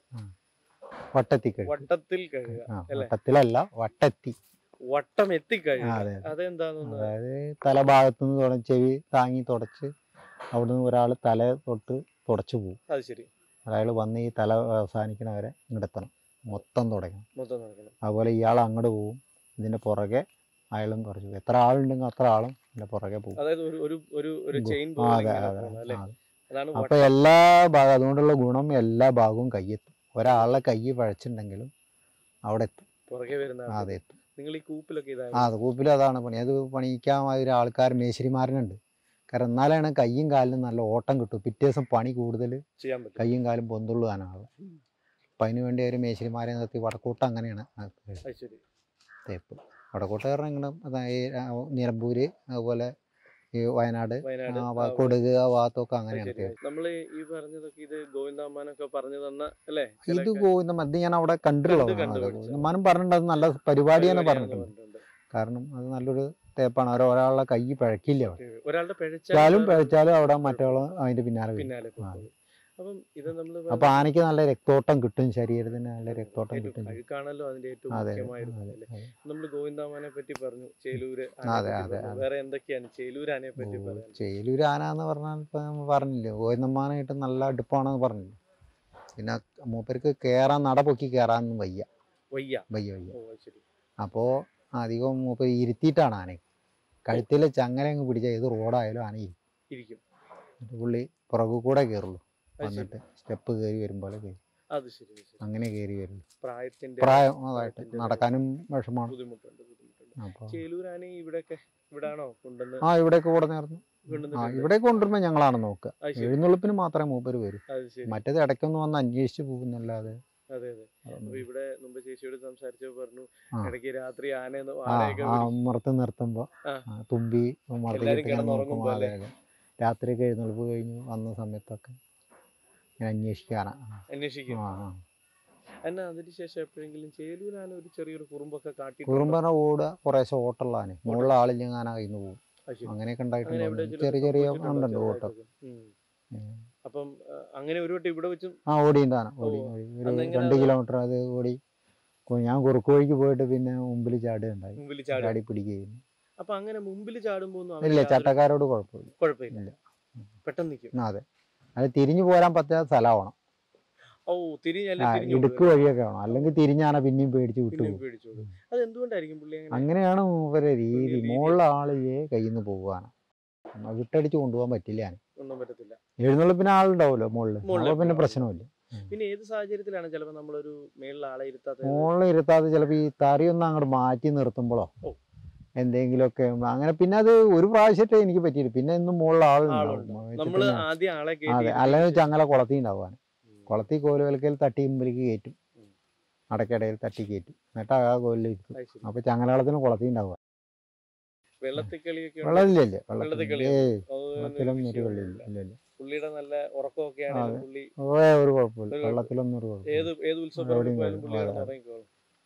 S1: വട്ടത്തി കഴിക്കും
S2: വട്ടത്തിൽ കഴുകുക
S1: ആ,
S2: അല്ലേ?
S1: വട്ടത്തിലല്ല വട്ടത്തി
S2: വട്ടം
S1: ആ,
S2: എത്തിക്കഴുകുക
S1: അതെ
S2: അതെന്താണെന്ന്
S1: അതായത് തലഭാഗത്തു നിന്ന് തുടങ്ങി ചെവി താങ്ങി തുടച്ച് അവിടുന്ന് ഒരാൾ തല തൊട്ട് തുടച്ചു പോകും
S2: അത് ശരി
S1: അയാൾ വന്ന് ഈ തല അവസാനിക്കണ വരെ ഇങ്ങടെത്തണം മൊത്തം തുടങ്ങണം
S2: മൊത്തം നടക്കണം
S1: അതുപോലെ ഇയാൾ അങ്ങോട്ട് പോകും ഇതിന്റെ പുറകെ അയാളും കുറച്ച് പോകും. എത്ര ആളുണ്ടെങ്കിൽ അത്ര ആളും ഇതിന്റെ പുറകെ പോകും
S2: അതായത് ഒരു ഒരു ഒരു ഒരു
S1: ഗു-
S2: ചെയിൻ
S1: ആ,
S2: പോലെ
S1: അതെ
S2: ഇങ്ങനെ
S1: അതെ
S2: പോകുന്നത് അല്ലേ
S1: ആ, അതെ.
S2: അതാണ്
S1: അപ്പൊ
S2: വട്ടം
S1: എല്ലാ ഭാഗം അതുകൊണ്ടുള്ള ഗുണം എല്ലാ ഭാഗവും കയ്യെത്തും ഒരാളുടെ കൈ പഴച്ചിട്ടുണ്ടെങ്കിലും അവിടെ എത്തും
S2: പുറകെ വരുന്ന
S1: ആ, അതെ എത്തും
S2: നിങ്ങൾ ഈ കൂപ്പിലൊക്കെ
S1: ആ
S2: ഇതായിരുന്നു
S1: അത് കൂപ്പിലും അതാണ് പണി അത് പണിക്കാൻ ഒരു ആൾക്കാർ മേശരിമാരനുണ്ട് കാരണം എന്നാലാണ് കയ്യും കാലിനും നല്ല ഓട്ടം കിട്ടും പിറ്റേ ദിവസം പണി കൂടുതൽ
S2: ചെയ്യാൻ പറ്റും
S1: കയ്യും കാലും പൊന്തുള്ളൂ ആനാള് അപ്പം അതിന് വേണ്ടി ഒരു മേശരിമാരെ നിർത്തി വടക്കൂട്ടം അങ്ങനെയാണ് അത്
S2: അത് ശരി
S1: തേപ്പ് വടക്കോട്ട് കാരണം ഇങ്ങനെ അതായത് ആ നിലമ്പൂര് അതുപോലെ ഈ വയനാട്
S2: വയനാട്
S1: ആ
S2: ആ,
S1: ഭാ- കൊടുക് ആ ഭാഗത്തൊക്കെ
S2: അത്
S1: അങ്ങനെയാണ്
S2: ശരി.
S1: തേപ്പ്
S2: നമ്മള് ഈ പറഞ്ഞതൊക്കെ ഇത് ഗോവിന്ദാമ്മാനൊക്കെ പറഞ്ഞു തന്ന അല്ലേ ചില
S1: ഇത്
S2: ക-
S1: ഗോവിന്ദ മദ്യ ഞാൻ അവിടെ കണ്ടിട്ടുള്ളതാണ്
S2: കണ്ട്
S1: അത്
S2: പഠിച്ചതാണ്.
S1: ഗോവിന്ദമാനം പറഞ്ഞിട്ടുണ്ട് അത് നല്ല പരിപാടിയാണ്
S2: പരിപാടിയാണെന്ന്
S1: പറഞ്ഞിട്ടുണ്ട്
S2: പറഞ്ഞിട്ടുണ്ട്.
S1: കാരണം അത് നല്ലൊരു തേപ്പാണ് ഓരോ ഒരാളുടെ കൈ പഴക്കില്ല അവിടെ
S2: ഒരാളുടെ പിഴച്ചാലും
S1: ചാലും
S2: വേറെ
S1: പഴച്ചാലും അവിടെ മറ്റോളം അതിന്റെ പിന്നാലെ വരും
S2: പിന്നാലെ പോകും. അപ്പം ഇത് നമ്മള്
S1: അപ്പൊ ആനയ്ക്ക് നല്ല രക്തോട്ടം കിട്ടും ശരീരത്തിന് നല്ല രക്തോട്ടം
S2: ഏറ്റവും
S1: കിട്ടും ചെയ്യും.
S2: കഴുക്കാണല്ലോ അതിന്റെ ഏറ്റവും
S1: അതെ
S2: മുഖ്യമായിരുന്നത്
S1: അതെ
S2: അല്ലേ
S1: അതെ.
S2: നമ്മൾ ഗോവിന്ദാമാനെ പറ്റി പറഞ്ഞു ചേലൂര്
S1: അതെ,
S2: ആനയെ പറ്റി
S1: അതെ,
S2: പറഞ്ഞു.
S1: അതെ.
S2: വേറെ എന്തൊക്കെയാണ് ചേലൂർ ആനയെ പറ്റി
S1: ഓ,
S2: പറയാൻ
S1: ചേലൂര് ആന എന്ന് പറഞ്ഞാൽ ഇപ്പൊ നമ്മൾ പറഞ്ഞില്ലേ ഗോവിന്ദമ്മാനായിട്ട് നല്ല അടുപ്പാണെന്ന് പറഞ്ഞില്ലേ പിന്നെ മൂപ്പർക്ക് കേറാൻ നട പൊക്കി കേറാനൊന്നും വയ്യ
S2: വയ്യ
S1: വയ്യ വയ്യ
S2: ഓ അത് ശരി
S1: അപ്പോൾ അധികം മൂപ്പർ ഇരുത്തിയിട്ടാണ് ആനയെ കഴുത്തിലെ ചങ്ങല അങ്ങ് പിടിച്ചാൽ ഏത് റോഡായാലും ആന ഇരിക്കും
S2: ഇരിക്കും
S1: എന്നിട്ട് പുള്ളി പുറകു കൂടെ കയറുള്ളൂ
S2: അത് ശരി.
S1: വന്നിട്ട് സ്റ്റെപ്പ് കയറി വരുമ്പോൾ കയറി
S2: അത് ശരി അത് ശരി
S1: അങ്ങനെ കയറി വരുള്ളൂ
S2: പ്രായത്തിന്റെ
S1: പ്രായം അതായിട്ട്
S2: പ്രായത്തിന്റെ
S1: നടക്കാനും വിഷമാണ്
S2: ബുദ്ധിമുട്ടുണ്ട് ബുദ്ധിമുട്ടുണ്ട്
S1: അപ്പോൾ
S2: ചേലൂർ ആനയെ ഇവിടെയൊക്കെ ഇവിടാണോ കൊണ്ടുവന്ന്
S1: ആ ഇവിടെയൊക്കെ കൂടെ നേർന്നു ആ
S2: കൊണ്ടുവന്നിട്ടുണ്ട്
S1: ഇവിടെ കൊണ്ടുവരുമ്പോൾ ഞങ്ങളാണ് നോക്കുക
S2: അത് ശരി
S1: എഴുന്നള്ളിപ്പിന് മാത്രമേ മൂപ്പര് വരൂ
S2: അത് ശരി
S1: മറ്റേത് ഇടയ്ക്കൊന്ന് വന്ന് അന്വേഷിച്ച് പോകുന്നല്ലാതെ
S2: അതെ അതെ അപ്പൊ ഇവിടെ മുമ്പ് ചേച്ചിയോട് സംസാരിച്ചപ്പോ പറഞ്ഞു
S1: ആ.
S2: ഇടയ്ക്ക് രാത്രി ആനയെന്ന്
S1: ആ
S2: ആനയൊക്കെ
S1: ആ
S2: വിളിക്കും.
S1: ഉമ്മറത്ത് നിർത്തുമ്പോൾ
S2: ആ.
S1: തുമ്പി ഉമ്മറത്ത്
S2: എല്ലാരും
S1: കെട്ടി നോക്കും
S2: കിടന്നുറങ്ങുമ്പോ
S1: അതെ അതെ രാത്രിയൊക്കെ എഴുന്നള്ളിപ്പ് കഴിഞ്ഞ് വന്ന സമയത്തൊക്കെ ഞാൻ അന്വേഷിക്കാനാ
S2: അന്വേഷിക്കും
S1: ആ ആ
S2: എന്നാ അതിന് ശേഷം എപ്പോഴെങ്കിലും ചേലൂർ ആന ഒരു ചെറിയൊരു കുറുമ്പൊക്കെ കാട്ടി
S1: കുറുമ്പന ഓടുക കുറേശ്ശെ ഓട്ടുള്ള ആന മുകളിൽ ആളില്ലെങ്കിൽ ആന കയ്യിൽ നിന്ന് പോകും അങ്ങനെയൊക്കെ
S2: അങ്ങനെ എവിടെ
S1: ഉണ്ടായിട്ടുണ്ട് ചെറിയ ചെറിയ ഉണ്ടുണ്ട് ഓട്ടം ഉം.
S2: അപ്പം ആ, അങ്ങനെ ഒരു വട്ടം ഇവിടെ വെച്ചും
S1: ആ ഓടിയുണ്ട് ആന ഓടി
S2: ഓ.
S1: ഓടി ഒരു
S2: അന്നെങ്ങനെ
S1: രണ്ട്
S2: അത്?
S1: കിലോമീറ്റർ അത് ഓടി കു- ഞാൻ കുറുക്ക് വഴിക്ക് പോയിട്ട് പിന്നെ മുമ്പിൽ ചാടുകയുണ്ടായി
S2: മുമ്പിൽ ചാടും
S1: ചാടി പിടിക്കുകയും
S2: അപ്പൊ അങ്ങനെ മുമ്പിൽ ചാടുമ്പോ ഒന്നും
S1: ഇല്ല
S2: അവന് യാതൊരു
S1: ചട്ടക്കാരോട് കുഴപ്പമില്ല
S2: കുഴപ്പമില്ല
S1: ഇല്ല.
S2: പെട്ടെന്ന് നിൽക്കും
S1: ആ, അതെ അത് തിരിഞ്ഞു പോരാൻ പറ്റാത്ത സ്ഥലമാവണം
S2: ഓ തിരിഞ്ഞല്ല
S1: ആ
S2: തിരിഞ്ഞു
S1: ഇടുക്ക് വഴിയൊക്കെ വേണം അല്ലെങ്കിൽ തിരിഞ്ഞാന പിന്നെയും പേടിച്ച് വിട്ടു
S2: പിന്നെ
S1: പോകും
S2: പേടിച്ചോളൂ അത് എന്തുകൊണ്ടായിരിക്കും പുള്ളി അങ്ങനെ
S1: അങ്ങനെയാണ് മൂപ്പരെ രീതി
S2: രീതി.
S1: മുകളിലെ ആളിയെ കയ്യിൽ നിന്ന് പോവാണ് വിട്ടടിച്ച് കൊണ്ടുപോകാൻ പറ്റില്ല ഞാൻ
S2: ഒന്നും പറ്റത്തില്ല
S1: എഴുന്നള്ളിപ്പിന് ആളുണ്ടാവുമല്ലോ മുകളിൽ
S2: മുകളിൽ
S1: അപ്പൊ പിന്നെ
S2: ആളുണ്ടാവും.
S1: പ്രശ്നമില്ല
S2: പിന്നെ ഏത് സാഹചര്യത്തിലാണ് ചിലപ്പോ നമ്മളൊരു മേളിൽ ആളെ ഇരുത്താത്ത
S1: മുകളിൽ ഇരുത്താതെ ചിലപ്പോൾ ഈ തറിയൊന്ന് അങ്ങോട്ട് മാറ്റി നിർത്തുമ്പോഴോ
S2: ഓ.
S1: എന്തെങ്കിലുമൊക്കെ അങ്ങനെ പിന്നെ അത് ഒരു പ്രാവശ്യത്തെ എനിക്ക് പറ്റിയില്ല പിന്നെ എന്നും മുകളിൽ
S2: ആളുണ്ട്
S1: ആളുണ്ടാവും
S2: നമ്മള്
S1: വെച്ചിട്ട്
S2: ആദ്യം ആളെ
S1: അതെ
S2: കയറ്റി
S1: അല്ലെങ്കിൽ ചങ്ങല കുളത്തി ഉണ്ടാവാൻ
S2: ഉം.
S1: കുളത്തി കോലുവലക്കയിൽ തട്ടി മുമ്പിലേക്ക് കയറ്റും
S2: ഉം.
S1: അടക്കിടയിൽ തട്ടി കയറ്റും എന്നിട്ട് ആ കോലിൽ ഇരുത്തും
S2: അത് ശരി.
S1: അപ്പൊ ചങ്ങലകളത്തിന് കുളത്തി ഉണ്ടാവുക
S2: വെള്ളത്തിൽ കളിയൊക്കെ ഉണ്ട്.
S1: വെള്ളമില്ലല്ലേ
S2: വെള്ളത്തിൽ
S1: വെള്ളത്തിൽ
S2: കളി
S1: ഏയ്
S2: അത്
S1: വെള്ളത്തിലൊന്നും ഒരു
S2: വിഷയമൊന്നുമില്ല.
S1: കളിയില്ല ഇല്ല ഇല്ല
S2: പുള്ളിയുടെ നല്ല ഉറക്കമൊക്കെ ആണെങ്കിൽ
S1: അതെ.
S2: പുള്ളി
S1: ഓ ഒരു കുഴപ്പമില്ല
S2: ഒരു
S1: വെള്ളത്തിലൊന്നും ഒരു
S2: ഏത്
S1: കുഴപ്പമില്ല
S2: ഏത് ഉത്സവം
S1: എവിടെയും
S2: പോയാലും
S1: കളി.
S2: പുള്ളി
S1: അതെ,
S2: കിടന്ന്
S1: അതെ.
S2: ഉറങ്ങിക്കോളും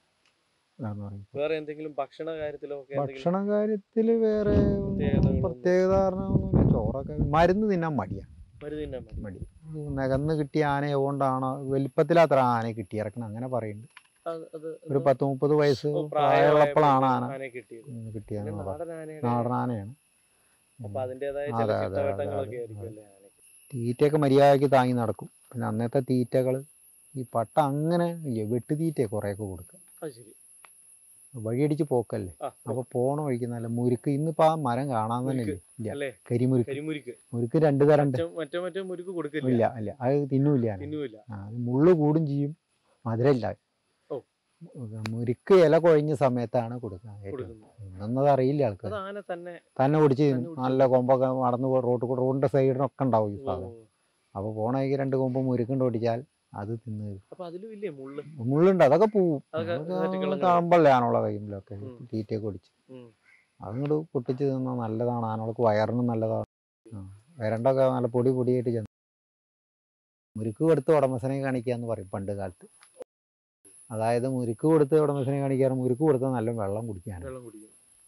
S1: അതാന്ന് പറയും.
S2: വേറെ എന്തെങ്കിലും ഭക്ഷണ കാര്യത്തിലോ ഒക്കെ എന്തെങ്കിലും
S1: ഭക്ഷണ കാര്യത്തില് വേറെ ഒന്നും
S2: പ്രത്യേകതകളൊന്നും-
S1: പ്രത്യേകത കാരണമൊന്നുമില്ല ചോറൊക്കെ മരുന്ന് തിന്നാൻ മടിയാ
S2: മരുന്ന് തിന്നാൻ മതി
S1: മടി ഇത് നികന്ന് കിട്ടിയ ആനയെ കൊണ്ടാണോ വലിപ്പത്തിലത്ര ആനയെ കിട്ടി ഇറക്കണം അങ്ങനെ പറയുന്നുണ്ട്
S2: അത് അത്
S1: ഒരു പത്ത് മുപ്പത് വയസ്സ്
S2: ഓ,
S1: പ്രായമുള്ളപ്പോഴാണ് ആന
S2: ആനയെ കിട്ടിയത്
S1: ഉം,
S2: പിന്നെ
S1: കിട്ടിയെന്ന് പറഞ്ഞു
S2: നാടൻ ആനയുടെ
S1: നാടൻ ആനയാണ്
S2: അപ്പൊ അതിന്റേതായ
S1: അതെ,
S2: ചില
S1: അതെ, അതെ,
S2: ചിട്ടവട്ടങ്ങളൊക്കെ
S1: അതെ,
S2: ആയിരിക്കും അല്ലേ ആനയ്ക്ക്
S1: തീറ്റയൊക്കെ മര്യാദയ്ക്ക് താങ്ങി നടക്കും പിന്നെ അന്നത്തെ തീറ്റകൾ ഈ പട്ട അങ്ങനെ ഇല്ല വെട്ട് തീറ്റ കുറേയൊക്കെ കൊടുക്കുക
S2: അത് ശരി
S1: വഴിയടിച്ച് പോക്കല്ലേ
S2: ആ
S1: അപ്പൊ പോണ വഴിക്ക് നല്ല മുരുക്ക് ഇന്നിപ്പോ ആ മരം കാണാൻ തന്നെ ഇല്ല ഇല്ല
S2: അല്ലേ
S1: കരിമുരുക്ക്
S2: കരിമുരുക്ക്
S1: മുരുക്ക് രണ്ട് തരം ഉണ്ട്
S2: മറ്റേ മറ്റേ മറ്റേ മുരുക്ക് കൊടുക്കില്ല
S1: ഇല്ല ഇല്ല അത് തിന്നൂല്ല ആന.
S2: തിന്നുമില്ല
S1: ആ, അത് മുള്ളു കൂടും ചെയ്യും മധുരമില്ല
S2: ഓ.
S1: മുരുക്ക് ഇല കൊഴിഞ്ഞ സമയത്താണ് കൊടുക്കുക ഏറ്റവും.
S2: കൊടുക്കുന്നു
S1: ഇന്നത് അറിയില്ല ആൾക്കാർ
S2: അത് ആന തന്നെ
S1: തന്നെ കുടിച്ച്
S2: തന്നെ
S1: തിന്നും.
S2: കുടിച്ച്
S1: നല്ല കൊമ്പൊക്കെ നടന്നു പോ- റോഡ് കൂടെ റോഡിന്റെ സൈഡിനൊക്കെ ഉണ്ടാവും ഈ
S2: ഓ,
S1: സാധനം അപ്പൊ പോണ വഴിക്ക് രണ്ട് കൊമ്പ് മുരുക്കുണ്ട് ഓടിച്ചാൽ അത് തിന്ന് തീരും.
S2: അപ്പൊ അതിലും ഇല്ലേ മുള്ള്
S1: മുള്ളുണ്ട് അതൊക്കെ പോവും
S2: അതൊക്കെ
S1: അതൊക്കെ
S2: തട്ടിക്കളഞ്ഞ്
S1: കാണുമ്പല്ലേ ആണുള്ള കയ്യിലൊക്കെ
S2: ഉം.
S1: തീറ്റയൊക്കെ ഒടിച്ച്
S2: ഉം.
S1: അതങ്ങോട്ട് പൊട്ടിച്ച് തിന്നാൽ നല്ലതാണ് ആനകൾക്ക് വയറിനും നല്ലതാണ് ആ വരണ്ടൊക്കെ നല്ല പൊടി പൊടിയായിട്ട് ചെന്ന് മുരുക്ക് കൊടുത്ത് ഉടമസ്ഥനെ കാണിക്കുക എന്ന് പറയും പണ്ട് കാലത്ത് അതായത് മുരുക്ക് കൊടുത്ത് ഉടമസ്ഥനെ കാണിക്കാറ് മുരുക്ക് കൊടുത്താൽ നല്ല വെള്ളം കുടിക്കാനാണ്
S2: വെള്ളം കുടിക്കും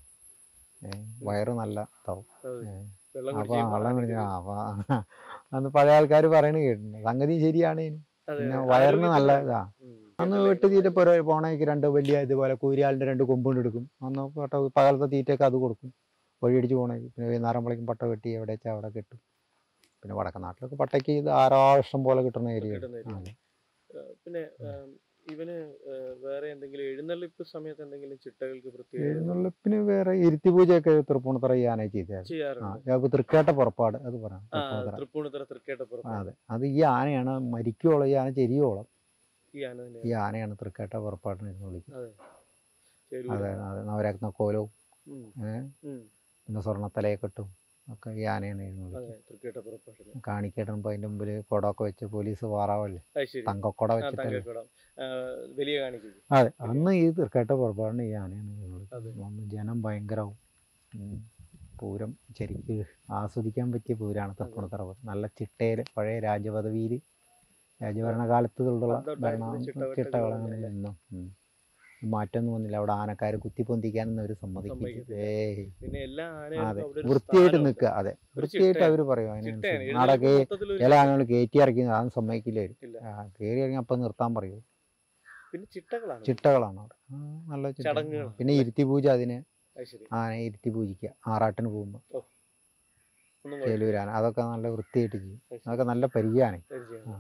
S1: വയറ് നല്ല ഇതാവും
S2: അതെ.
S1: ഏ.
S2: വെള്ളം
S1: അപ്പൊ
S2: കുടിക്കുമ്പോൾ
S1: വെള്ളം കുടിച്ച
S2: ആനയ്ക്ക്
S1: ആ അപ്പൊ അന്ന് പഴയ ആൾക്കാർ പറയണ കേട്ടിട്ടുണ്ട് സംഗതി ശരിയാണ് ഇതിന്.
S2: അതെ,
S1: പിന്നെ
S2: അതെ.
S1: വയറിന് നല്ല
S2: ആരോഗ്യത്തിന്
S1: ഇതാ
S2: ഉം.
S1: അന്ന്
S2: കേട്ടില്ലേ?
S1: വെട്ട് തീറ്റ പോര പോണേക്ക് രണ്ട് വലിയ ഇതുപോലെ കൂരിയാലിന്റെ രണ്ട് കൊമ്പുകൊണ്ട് എടുക്കും അന്ന് പട്ട പകലത്തെ തീറ്റയൊക്കെ അത് കൊടുക്കും വഴിയടിച്ച് പോണേക്ക് പിന്നെ വൈകുന്നേരമ്പോഴേക്കും പട്ട വെട്ടി എവിടെ വെച്ചാൽ അവിടെ കെട്ടും പിന്നെ വടക്കൻ നാട്ടിലൊക്കെ പട്ടയ്ക്ക് ധാരാളം ഇഷ്ടം പോലെ കിട്ടുന്ന ഏരിയ
S2: കിട്ടുന്ന area. ഏഹ് പിന്നെ ഏഹ് ഇവന് ഏഹ് വേറെ എന്തെങ്കിലും എഴുന്നള്ളിപ്പ് സമയത്ത് എന്തെങ്കിലും ചിട്ടകൾക്ക് പ്രത്യേക
S1: എഴുന്നള്ളിപ്പിന് വേറെ ഇരുത്തി പൂജയൊക്കെ തൃപ്പൂണിത്തറ ചെയ്യാനായി ചെയ്തായിരുന്നു ആ
S2: ചെയ്യാറുണ്ട്
S1: ഞങ്ങൾക്ക് തൃക്കേട്ട പുറപ്പാട് അത് പറയാം
S2: ആ
S1: തൃപ്പൂണിത്തറ
S2: തൃപ്പൂണിത്തറ തൃക്കേട്ടപ്പുറം
S1: ആ, അതെ അത് ഈ ആനയാണ് മരിക്കോളം ഈ ആന ചെരിയോളം
S2: ഈ ആന തന്നെ
S1: ഈ ആനയാണ് തൃക്കേട്ട പുറപ്പാടിന് വിളിക്കുന്നത്
S2: അതെ ചേരൂര്
S1: അതെ
S2: ആന.
S1: അതെ നവരത്ന കോലവും
S2: ഉം,
S1: ഏഹ്
S2: ഉം.
S1: പിന്നെ സ്വർണ്ണത്തലയെക്കെട്ടും ഒക്കെ ഈ ആനയാണ് എഴുന്നള്ളിക്കുന്നത്
S2: അതെ തൃക്കേട്ടപ്പുറപ്പാട്ടിന്
S1: കാണിക്കേട്ടുമ്പോൾ അതിൻ്റെ മുമ്പിൽ കുടമൊക്കെ വെച്ച് പോലീസ് വാറാവല്ലേ
S2: അത് ശരി
S1: തങ്കക്കുട
S2: ആ
S1: വെച്ചിട്ടല്ലേ
S2: തങ്കക്കുടം ആ, വലിയ കാണിക്കും
S1: അതെ അന്ന് ഈ തൃക്കേട്ട പുറപ്പാടിന് ഈ ആനയാണ്
S2: അതെ.
S1: എഴുന്നള്ളിക്കുന്നത് അന്ന് ജനം ഭയങ്കരവും ഉം. പൂരം ശരിക്ക് ആസ്വദിക്കാൻ പറ്റിയ പൂരാണ് തൃപ്പൂണിത്തറ പൂരം നല്ല ചിട്ടയിൽ പഴയ രാജപദവിയിൽ രാജഭരണകാലത്തുള്ള
S2: പണ്ടുണ്ടായിരുന്ന
S1: ഭരണ
S2: ചിട്ടവട്ടങ്ങൾ
S1: ചിട്ടകളാണ്
S2: തന്നെയല്ലേ?
S1: ഇന്നും ഉം. മാറ്റമൊന്നും വന്നില്ല അവിടെ ആനക്കാർ കുത്തിപ്പൊന്തിക്കാനൊന്നും അവർ സമ്മതിക്കില്ല
S2: സമ്മതിക്കത്തില്ല.
S1: ഏയ്
S2: പിന്നെ എല്ലാ
S1: അതെ
S2: ആനകൾക്കും അവിടെ ഒരു
S1: വൃത്തിയായിട്ട്
S2: സ്ഥാനമുണ്ട്.
S1: നിൽക്കുക അതെ
S2: ഒരു
S1: വൃത്തിയായിട്ട്
S2: ചിട്ടയാണ്.
S1: അവർ പറയും
S2: ചിട്ടയാണ്
S1: അതിനനുസരിച്ച്
S2: എഴുന്നള്ളിപ്പ്
S1: നാടൊക്കെ
S2: മൊത്തത്തിലൊരു
S1: ചില
S2: ചിട്ട.
S1: ആളുകൾ കയറ്റി ഇറക്കി അതൊന്നും സമ്മതിക്കില്ല അവര്.
S2: ഇല്ല.
S1: ആ കയറി ഇറങ്ങി അപ്പം നിർത്താൻ പറയും
S2: പിന്നെ ചിട്ടകളാണ്
S1: ചിട്ടകളാണ് അവിടെ ആ, നല്ല ചിട്ട
S2: ചടങ്ങുകൾ.
S1: പിന്നെ ഇരുത്തി പൂജ അതിന്
S2: അത് ശരി
S1: ആനയെ ഇരുത്തി പൂജിക്കുക ആറാട്ടിന് പോകുമ്പോൾ
S2: ഒന്നും
S1: ചേലൂരാന അതൊക്കെ നല്ല വൃത്തിയായിട്ട് ചെയ്യും
S2: കുഴപ്പമില്ല.
S1: അതൊക്കെ നല്ല പരിചയമാണ്
S2: പരിചയമാണ്.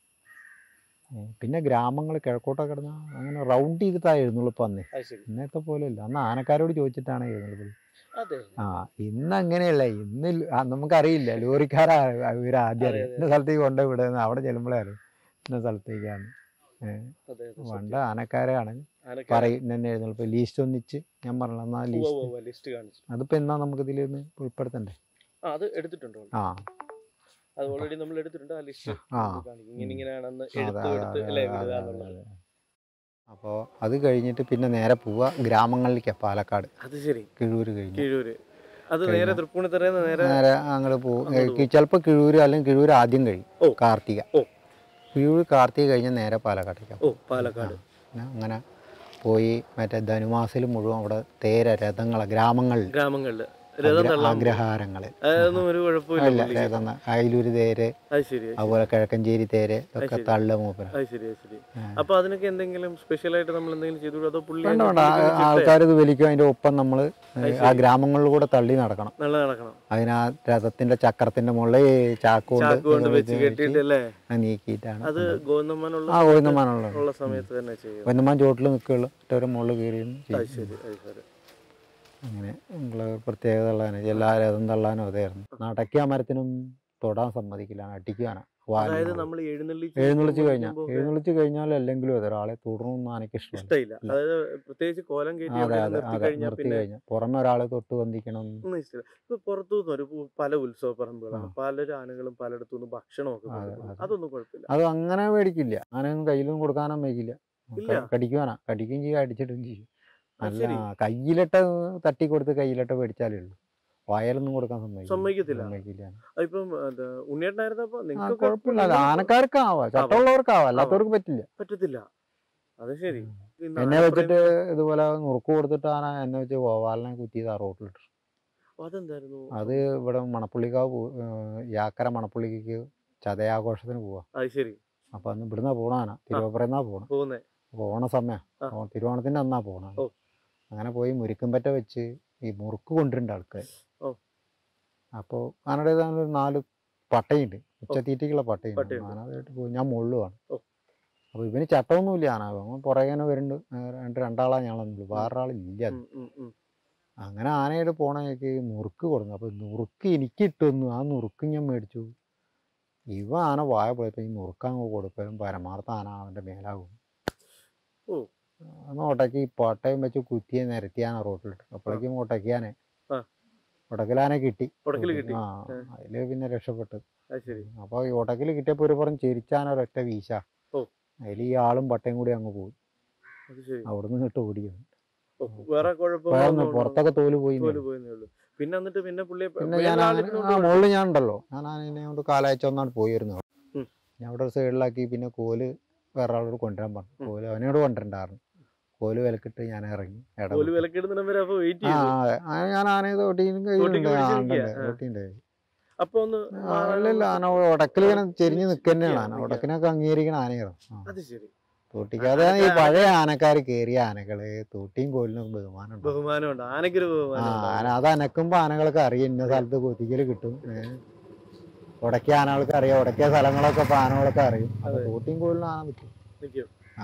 S1: പിന്നെ ഗ്രാമങ്ങൾ കിഴക്കോട്ടൊക്കെ കിടന്ന അങ്ങനെ റൗണ്ട് ചെയ്തിട്ടാണ് എഴുന്നള്ളിപ്പ് അന്ന്
S2: അത് ശരി
S1: ഇന്നത്തെ പോലെ അല്ല അന്ന് ആനക്കാരോട് ചോദിച്ചിട്ടാണ് എഴുന്നള്ളിപ്പ്
S2: അതെ
S1: ആ ഇന്ന് അങ്ങനെയല്ല ഇന്ന് ല- ആ, നമുക്കറിയില്ല ലോറിക്കാരാ ഇവർ ആദ്യം
S2: അതെ,
S1: അറിയാം
S2: അതെ.
S1: ഇന്ന സ്ഥലത്തേക്ക് കൊണ്ടു വിടുന്നത് അവിടെ ചെല്ലുമ്പോഴേ അറിയും ഇന്ന സ്ഥലത്തേക്കാണ്
S2: അതെ അതെ
S1: പണ്ട്
S2: സത്യം.
S1: ആനക്കാരാണ്
S2: ആനക്കാരെ
S1: പറയും തന്നെ എഴുന്നള്ളിപ്പ് ലീസ്റ്റ് ഒന്നിച്ച് ഞാൻ പറഞ്ഞു എന്നാ
S2: ഉവ്വ്
S1: ലീസ്റ്റ്
S2: ഉവ്വ് ഉവ്വ് ലിസ്റ്റ് കാണിച്ചു
S1: അതിപ്പോ എന്നാ നമുക്ക് ഇതിൽ നിന്ന് ഉൾപ്പെടുത്തണ്ടേ
S2: ആ അത് എടുത്തിട്ടുണ്ടോ
S1: ആ
S2: അത് ഓൾറെഡി നമ്മൾ എടുത്തിട്ടുണ്ട് ആ ലിസ്റ്റ്
S1: ആ.
S2: കാണിക്കും ഇങ്ങനെ ഇങ്ങനെയാണെന്ന്
S1: അതെ,
S2: എടുത്ത്
S1: അതെ,
S2: എടുത്ത്
S1: അതെ,
S2: അല്ലേ
S1: അതെ,
S2: വിടുക
S1: അതെ,
S2: എന്നുള്ളത്
S1: അതെ. അപ്പോൾ അത് കഴിഞ്ഞിട്ട് പിന്നെ നേരെ പോവുക ഗ്രാമങ്ങളിലേക്കാണ് പാലക്കാട്
S2: അത് ശരി
S1: കിഴൂര് കഴിഞ്ഞ്
S2: കിഴൂര് അത്
S1: കഴിഞ്ഞു.
S2: നേരെ തൃപ്പൂണിത്തറന്ന് നേരെ
S1: നേരെ അങ്ങോട്ട് പോകും
S2: അങ്ങോട്ട് പോകും.
S1: ചിലപ്പോൾ കിഴൂര് അല്ലെങ്കിൽ കിഴൂര് ആദ്യം കഴിയും
S2: ഓ.
S1: കാർത്തിക
S2: ഓ.
S1: കിഴൂര് കാർത്തിക കഴിഞ്ഞ് നേരെ പാലക്കാട്ടേക്കാണ്
S2: ഓ പാലക്കാട്
S1: പിന്നെ അങ്ങനെ പോയി മറ്റേ ധനുമാസിൽ മുഴുവൻ അവിടെ തേര രഥങ്ങളെ ഗ്രാമങ്ങളിൽ
S2: ഗ്രാമങ്ങളില് രഥം തള്ളാൻ പോകും.
S1: ആഗ്രഹാരങ്ങൾ
S2: അതൊന്നും ഒരു കുഴപ്പമില്ല
S1: ഇല്ല
S2: പുള്ളിക്ക്.
S1: രഥം അയിലൂര് തേര്
S2: അത് ശരി അത്
S1: അതുപോലെ കിഴക്കഞ്ചേരി തേര് ഇതൊക്കെ
S2: ശരി.
S1: തള്ള മൂപ്പര
S2: അത് ശരി അത് ശരി
S1: ആ.
S2: അപ്പൊ അതിനൊക്കെ എന്തെങ്കിലും സ്പെഷ്യൽ ആയിട്ട് നമ്മൾ എന്തെങ്കിലും ചെയ്തു അതോ പുള്ളി
S1: വേണ്ട
S2: അതിന്റെ
S1: വേണ്ട
S2: പുള്ളിക്ക് ഒരു ചിട്ട
S1: ആൾക്കാർ ഇത് വലിക്കും അതിൻ്റെ ഒപ്പം നമ്മൾ
S2: അത്
S1: ആ
S2: ശരി.
S1: ഗ്രാമങ്ങളിലൂടെ തള്ളി നടക്കണം
S2: നല്ല നടക്കണം
S1: അതിന് ആ രഥത്തിന്റെ ചക്രത്തിന്റെ മുകളിൽ ചാക്ക്
S2: ചാക്ക് കൊണ്ട് വെച്ച് കെട്ടിയിട്ടല്ലേ
S1: നീക്കിയിട്ടാണ്
S2: അത് ഗോതമ്പാനുള്ള
S1: ആ ഗോവിന്ദമാനുള്ള
S2: ഉള്ള സമയത്ത് തന്നെ ചെയ്യും
S1: ഗോവിന്ദമാൻ ചോട്ടിൽ നിൽക്കുകയുള്ളൂ മറ്റൊരു മുകളിൽ കയറിയും
S2: അത്
S1: ചെയ്യും
S2: ശരി അത് ശരി
S1: അങ്ങനെ ഉള്ള ഒരു പ്രത്യേകത ഉള്ളതാണ് എല്ലാ രഥം തള്ളാനും അതായിരുന്നു നടക്കിയ മരത്തിനും തൊടാൻ സമ്മതിക്കില്ല അടിക്കാനാ
S2: അതായത് നമ്മൾ എഴുന്നള്ളിച്ച്
S1: എഴുന്നള്ളിച്ച് കഴിഞ്ഞാൽ
S2: പോകുമ്പോ
S1: എഴുന്നള്ളിച്ച് കഴിഞ്ഞാൽ അല്ലെങ്കിലും അതെ ഒരാളെ തുടർന്നൊന്നും ആനയ്ക്ക് ഇഷ്ടമല്ല
S2: ഇഷ്ടമില്ല
S1: ഇല്ല.
S2: അതായത് പ്രത്യേകിച്ച് കോലം കയറ്റി
S1: അതെ
S2: എവിടെയെങ്കിലും
S1: അതെ
S2: നിർത്തി
S1: അതെ
S2: കഴിഞ്ഞാൽ
S1: നിർത്തി
S2: പിന്നെ
S1: കഴിഞ്ഞാൽ പുറമെ ഒരാളെ തൊട്ട് വന്ദിക്കണം
S2: ഒന്നും ഇഷ്ടമില്ല ഇപ്പൊ പുറത്തുനിന്ന് ഒരു പു- പല ഉത്സവ പറമ്പുകളാണ്
S1: ആ.
S2: പലരും ആനകളും പലയിടത്തുനിന്ന് ഭക്ഷണമൊക്കെ
S1: അതെ,
S2: കൊണ്ടുവരും.
S1: അതെ.
S2: അതൊന്നും കുഴപ്പമില്ല
S1: അത് അങ്ങനെ മേടിക്കില്ല ആനയൊന്നും കയ്യിലൊന്നും കൊടുക്കാനും വയ്ക്കില്ല
S2: ഇല്ല.
S1: കടിക്കുവാനാ കടിക്കുകയും ചെയ്യും അടിച്ചിടുകയും ചെയ്യും
S2: അത്
S1: അല്ല
S2: ശരി.
S1: കയ്യിലിട്ട തട്ടി കൊടുത്ത് കയ്യിലിട്ട മേടിച്ചാലേ ഉള്ളൂ വയലൊന്നും കൊടുക്കാൻ സമ്മതിക്കില്ല
S2: സമ്മതിക്കത്തില്ല.
S1: സമ്മതിക്കില്ല
S2: ഇപ്പം എന്താ ഉണ്ണിയേട്ടനായിരുന്നപ്പോ
S1: ആ
S2: നിങ്ങൾക്ക്
S1: കുഴപ്പമില്ല അത് ആനക്കാർക്കാവാ ചട്ടമുള്ളവർക്കാവാം അല്ലാത്തവർക്ക് പറ്റില്ല
S2: പറ്റത്തില്ല അത് ശരി ഈ
S1: എന്നെ
S2: നാടൻ
S1: വെച്ചിട്ട് ഇതുപോലെ നുറുക്ക് കൊടുത്തിട്ട് ആന എന്നെ വെച്ച് ഗോപാലനെ കുത്തിയത് ആ റോട്ടിലിട്ടു
S2: പ്രേമി- അതെന്തായിരുന്നു
S1: അത് ഇവിടെ മണപ്പുള്ളിക്കാവ് പോ- ഏർ യാക്കര മണപ്പുള്ളിക്ക് ചതയാഘോഷത്തിന് പോവാ
S2: അത് ശരി
S1: അപ്പൊ അന്ന് ഇവിടുന്ന പോണ ആന തിരുവപ്പുറന്നാ പോണ
S2: പോകുന്നേ
S1: അപ്പോൾ ഓണ സമയം
S2: ആ.
S1: തിരുവോണത്തിന്റെ അന്നാ പോണ
S2: ഓ.
S1: അങ്ങനെ പോയി മുരുക്കുംപറ്റ വെച്ച് ഈ മുറുക്ക് കൊണ്ടുവരുന്നുണ്ട് ആൾക്കാർ
S2: ഓ.
S1: അപ്പോൾ ആനയുടേതാണ് ഒരു നാല് പട്ടയുണ്ട് ഉച്ചത്തീറ്റയ്ക്കുള്ള പട്ടയുണ്ട്
S2: പട്ടയുണ്ട്.
S1: ആനതായിട്ട് പോയി ഞാൻ മുള്ളുവാണ്
S2: ഓ.
S1: അപ്പോൾ ഇവന് ചട്ടമൊന്നുമില്ല ആന അവൻ പുറകേനെ വരുന്നുണ്ട് ഏർ രണ്ട് രണ്ടാളാണ് ഞങ്ങളുള്ളൂ വേറെ ആളില്ല അത്.
S2: ഉം, ഉം, ഉം.
S1: അങ്ങനെ ആനയുടെ പോണേക്ക് മുറുക്ക് കൊടുന്നു അപ്പോൾ നുറുക്ക് എനിക്ക് ഇട്ടുവന്നു ആ നുറുക്ക് ഞാൻ മേടിച്ചു ഇവ ആന വായ പോയപ്പോൾ ഈ നുറുക്കങ്ങ് കൊടുക്കലും പരമാർത്ഥ ആന അവൻ്റെ മേലാകും
S2: ഓ.
S1: അന്ന് ഒട്ടക്കി പട്ടയം വെച്ച് കുത്തിയെ നിരത്തിയാന റോട്ടിലിട്ട് അപ്പോഴേക്കും ഒട്ടക്കിയാനെ
S2: ആ.
S1: ഒട്ടക്കിലാനെ കിട്ടി
S2: ഉടക്കില് കിട്ടി
S1: ആ
S2: ആ.
S1: അതില് പിന്നെ രക്ഷപ്പെട്ടു
S2: അത് ശരി
S1: അപ്പോൾ ഈ ഒട്ടക്കിൽ കിട്ടിയപ്പോൾ ഒരു പുറം ചെരിച്ചാന ഒരൊറ്റ വീശ
S2: ഓ.
S1: അതിൽ ഈ ആളും പട്ടയും കൂടി അങ്ങ് പോയി
S2: അത് ശരി
S1: അവിടുന്ന് ഇട്ട് ഓടിയത്
S2: ഓ, വേറെ
S1: വേറെ
S2: കുഴപ്പമൊന്നും
S1: പുറത്തൊക്കെ തോല് പോയി എന്നേ
S2: പോലും പോയെന്നേ ഉള്ളൂ പിന്നെ എന്നിട്ട് പിന്നെ പുള്ളിയെ
S1: പിന്നെ
S2: വേറെ
S1: ഞാൻ
S2: ആളിനെ
S1: അങ്ങനെ-
S2: കൊണ്ട്
S1: ആ മുകളിൽ ഞാൻ ഉണ്ടല്ലോ ഞാൻ അതിനെ കൊണ്ട് കാലാഴ്ച ഒന്നാണ് പോയിരുന്നു
S2: ഉം.
S1: ഞാൻ അവിടെ ഒരു സൈഡിലാക്കി പിന്നെ കോല് വേറെ ആളോട് കൊണ്ടുവരാൻ പറഞ്ഞു
S2: ഉം.
S1: കോല് അവനോട് കൊണ്ടുവരണ്ടായിരുന്നു കോല് വിലക്കിട്ട് ഞാൻ ഇറങ്ങി ഇട
S2: പോലും വിലക്കിടുന്നിടം വരെ അപ്പൊ വെയിറ്റ്
S1: ആ
S2: ചെയ്തു
S1: അതെ ആ, ഞാൻ ആനയെ തോട്ടിയും
S2: തോട്ടിക്ക് പിടിച്ചിരിക്കുക, ആ.
S1: തോട്ടിണ്ട്
S2: അപ്പൊ ഒന്ന്
S1: അല്ലല്ല ആന ഉടക്കിൽ ഇങ്ങനെ ചെരിഞ്ഞ് നിൽക്കുന്നതാണ് ആന
S2: നിൽക്കുക.
S1: ഉടക്കിനൊക്കെ അംഗീകരിക്കണ ആനയാണ് ആ.
S2: അത് ശരി
S1: തോട്ടിക്കാതെ ഈ പഴയ ആനക്കാർ കയറിയ ആനകള് തോട്ടിയും കോലിനും ബഹുമാനം ഉണ്ട്
S2: ബഹുമാനമുണ്ട് ആനയ്ക്കൊരു
S1: ആ
S2: ബഹുമാനം
S1: ആന അത് അനക്കുമ്പോ ആനകൾക്ക് അറിയാം ഇന്ന സ്ഥലത്ത് കൊത്തിക്കല് കിട്ടും ഏ. ഉടക്കിയ ആനകൾക്ക് അറിയാം ഉടക്കിയ സ്ഥലങ്ങളൊക്കെ ഇപ്പൊ ആനകളൊക്കെ അറിയും അപ്പൊ
S2: അതെ.
S1: തോട്ടിയും കോലിനും ആന നിൽക്കും
S2: നിൽക്കും
S1: ആ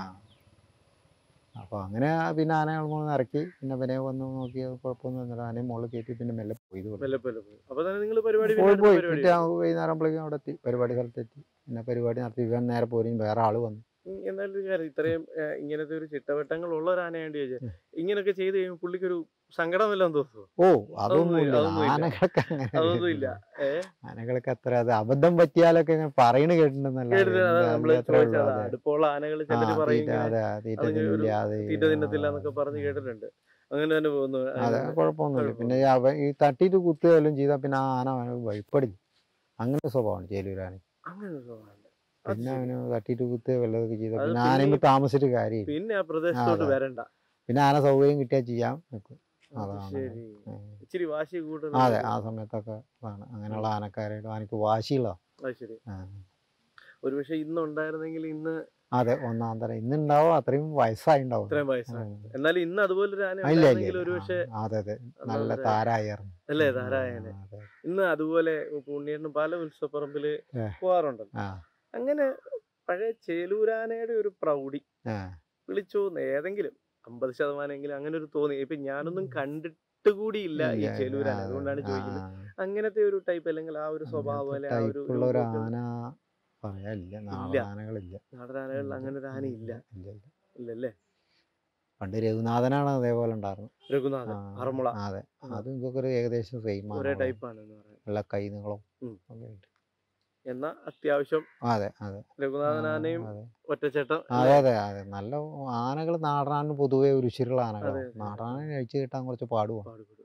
S1: അപ്പൊ അങ്ങനെ പിന്നെ ആനകൾ മൂന്ന് ഇറക്കി പിന്നെ പിന്നെ വന്ന് നോക്കി കുഴപ്പമൊന്നും വന്നില്ല ആനയും മുകളിൽ കയറ്റി പിന്നെ മെല്ലെ പോയി ഇത്
S2: മെല്ലെ മെല്ലെ പോയി അപ്പൊ തന്നെ നിങ്ങൾ പരിപാടി പിന്നെ
S1: പോയി
S2: അടുത്ത
S1: പോയി
S2: പരിപാടി
S1: എന്നിട്ട് ഞങ്ങൾ വൈകുന്നേരം ആകുമ്പോഴേക്കും അവിടെ എത്തി പരിപാടി സ്ഥലത്തെത്തി പിന്നെ പരിപാടി നടത്തി ഇവൻ നേരെ പോരും വേറെ ആള് വന്നു
S2: ഉം, എന്നാലും ഒരു കാര്യം ഇത്രയും ഏഹ്, ഇങ്ങനത്തെ ഒരു ചിട്ടവട്ടങ്ങൾ ഉള്ള ഒരു ആനയാണ്ട് ചോദിച്ചാൽ
S1: ഉം.
S2: ഇങ്ങനെയൊക്കെ ചെയ്ത് കഴിയുമ്പോൾ പുള്ളിക്കൊരു സങ്കടമെല്ലാം തോന്നുമോ
S1: ഓ അതൊന്നുമില്ല
S2: അതൊന്നുമില്ല.
S1: ആനകൾക്ക് അങ്ങനെ
S2: അതൊന്നുമില്ല ഏ
S1: ആനകൾക്ക് അത്ര അത് അബദ്ധം പറ്റിയാലൊക്കെ ഇങ്ങനെ പറയണ കേട്ടിട്ടുണ്ടെന്നല്ല
S2: കേട്ടിട്ട് അതാ നമ്മള് ചോദിച്ചത് അടുപ്പമുള്ള ആനകൾ
S1: ആ,
S2: ചിലര് പറയും
S1: തീറ്റ
S2: ഇങ്ങനെ
S1: അതെ തീറ്റ
S2: അതിന് ഒരു
S1: തിന്നില്ല അത്
S2: തീറ്റ തിന്നത്തില്ല എന്നൊക്കെ പറഞ്ഞ് കേട്ടിട്ടുണ്ട് അങ്ങനെ തന്നെ പോകുന്നു
S1: അതെ കുഴപ്പമൊന്നുമില്ല
S2: കുഴപ്പമൊന്നുമില്ല.
S1: പിന്നെ ഈ അവ ഈ തട്ടിയിട്ട് കുത്തുകയെല്ലാം ചെയ്താൽ പിന്നെ ആ ആന അവന് വഴിപ്പടില്ല അങ്ങനത്തെ സ്വഭാവമാണ് ചേലൂരാന
S2: അങ്ങനെ ഒരു സ്വഭാവമുണ്ട്. അത്
S1: പിന്നെ
S2: ശരി.
S1: അവന് തട്ടിയിട്ട് കുത്തുക വല്ലതൊക്കെ ചെയ്താൽ
S2: അത്
S1: പിന്നെ
S2: പിന്നെ
S1: ആനയുമ്പോൾ താമസിച്ചിട്ട് കാര്യമില്ല
S2: പിന്നെ ആ പ്രദേശത്തോട്ട്
S1: അതെ.
S2: വരണ്ട
S1: പിന്നെ ആന സൗകര്യം കിട്ടിയാൽ ചെയ്യാം നിൽക്കും
S2: അത്
S1: അതാണ്.
S2: ശരി
S1: ഉം.
S2: ഇച്ചിരി വാശി കൂടുതൽ
S1: അതെ ആ സമയത്തൊക്കെ അതാണ് അങ്ങനെയുള്ള ആനക്കാരായിട്ട് ആനക്ക് വാശിയുള്ള
S2: അത് ശരി
S1: ആ.
S2: ഒരു പക്ഷെ ഇന്ന് ഉണ്ടായിരുന്നെങ്കിൽ ഇന്ന്
S1: അതെ ഒന്നാം തരം ഇന്നുണ്ടാവും അത്രയും വയസ്സായിണ്ടാവും
S2: ഇത്രയും വയസ്സാണ്
S1: ഉം.
S2: എന്നാലും ഇന്ന് അതുപോലൊരു ആന
S1: ഇല്ല ഇല്ല
S2: ഉണ്ടായിരുന്നെങ്കിൽ ഒരു
S1: ഇല്ല.
S2: പക്ഷെ
S1: ആ, അതെ അതെ നല്ല
S2: നല്ല
S1: താരായിരുന്നു
S2: അല്ലേ ധാരായനെ
S1: ആ, അതെ.
S2: ഇന്ന് അതുപോലെ പുണ്യേട്ടനും പല ഉത്സവപ്പറമ്പില്
S1: ഏ.
S2: പോവാറുണ്ടല്ലോ
S1: ആ
S2: അങ്ങനെ പഴയ ചേലൂരാനയുടെ ഒരു പ്രൗഢി
S1: ആ
S2: വിളിച്ചു തോന്നുന്നു ഏതെങ്കിലും അമ്പത് ശതമാനമെങ്കിലും അങ്ങനെ ഒരു തോന്നി ഇപ്പൊ ഞാനൊന്നും കണ്ടിട്ട് കൂടിയില്ല ഈ
S1: ഇല്ല,
S2: ചേലൂരാന
S1: ആ,
S2: അതുകൊണ്ടാണ്
S1: ആ,
S2: ചോദിക്കുന്നത് അങ്ങനത്തെ ഒരു ടൈപ്പ് അല്ലെങ്കിൽ ആ ഒരു സ്വഭാവം
S1: അങ്ങനത്തെ
S2: അല്ലെ ആ ഒരു
S1: ടൈപ്പുള്ള ഒരു
S2: രൂപമൊക്കെ
S1: ആന പറയാനില്ല നാടൻ
S2: ഇല്ല.
S1: ആനകളില്ല
S2: നാടൻ ആനകളിൽ അങ്ങനെ ഒരു ആന ഇല്ല
S1: ഇല്ല, ഇല്ല.
S2: ഇല്ലല്ലേ
S1: പണ്ട് രഘുനാഥനാണ് അതേപോലെ ഉണ്ടായിരുന്നത്
S2: രഘുനാഥൻ
S1: ആ,
S2: അറമുള
S1: അതെ
S2: ആ.
S1: അതും ഇതൊക്കെ ഒരു ഏകദേശം സെയിം
S2: ഒരേ ടൈപ്പാണ് എന്ന് പറയുന്നത്
S1: ഉള്ള കൈ നീളം
S2: ഉം.
S1: ഒക്കെ ആയിട്ട്.
S2: എന്നാ അത്യാവശ്യം
S1: അതെ അതെ
S2: രഘുനാഥൻ
S1: ആ,
S2: ആനയും
S1: അതെ
S2: ഒറ്റച്ചേട്ടൻ
S1: അതെ അതെ അതെ നല്ല ആനകൾ നാടനാണ് പൊതുവെ ഒരു ഉശിരുള്ള
S2: അതെ,
S1: ആനകളാണ്
S2: അതെ.
S1: നാടനാനെ കഴിച്ചു കിട്ടാൻ കുറച്ച് പാടുവാണ്
S2: പാടുപെടും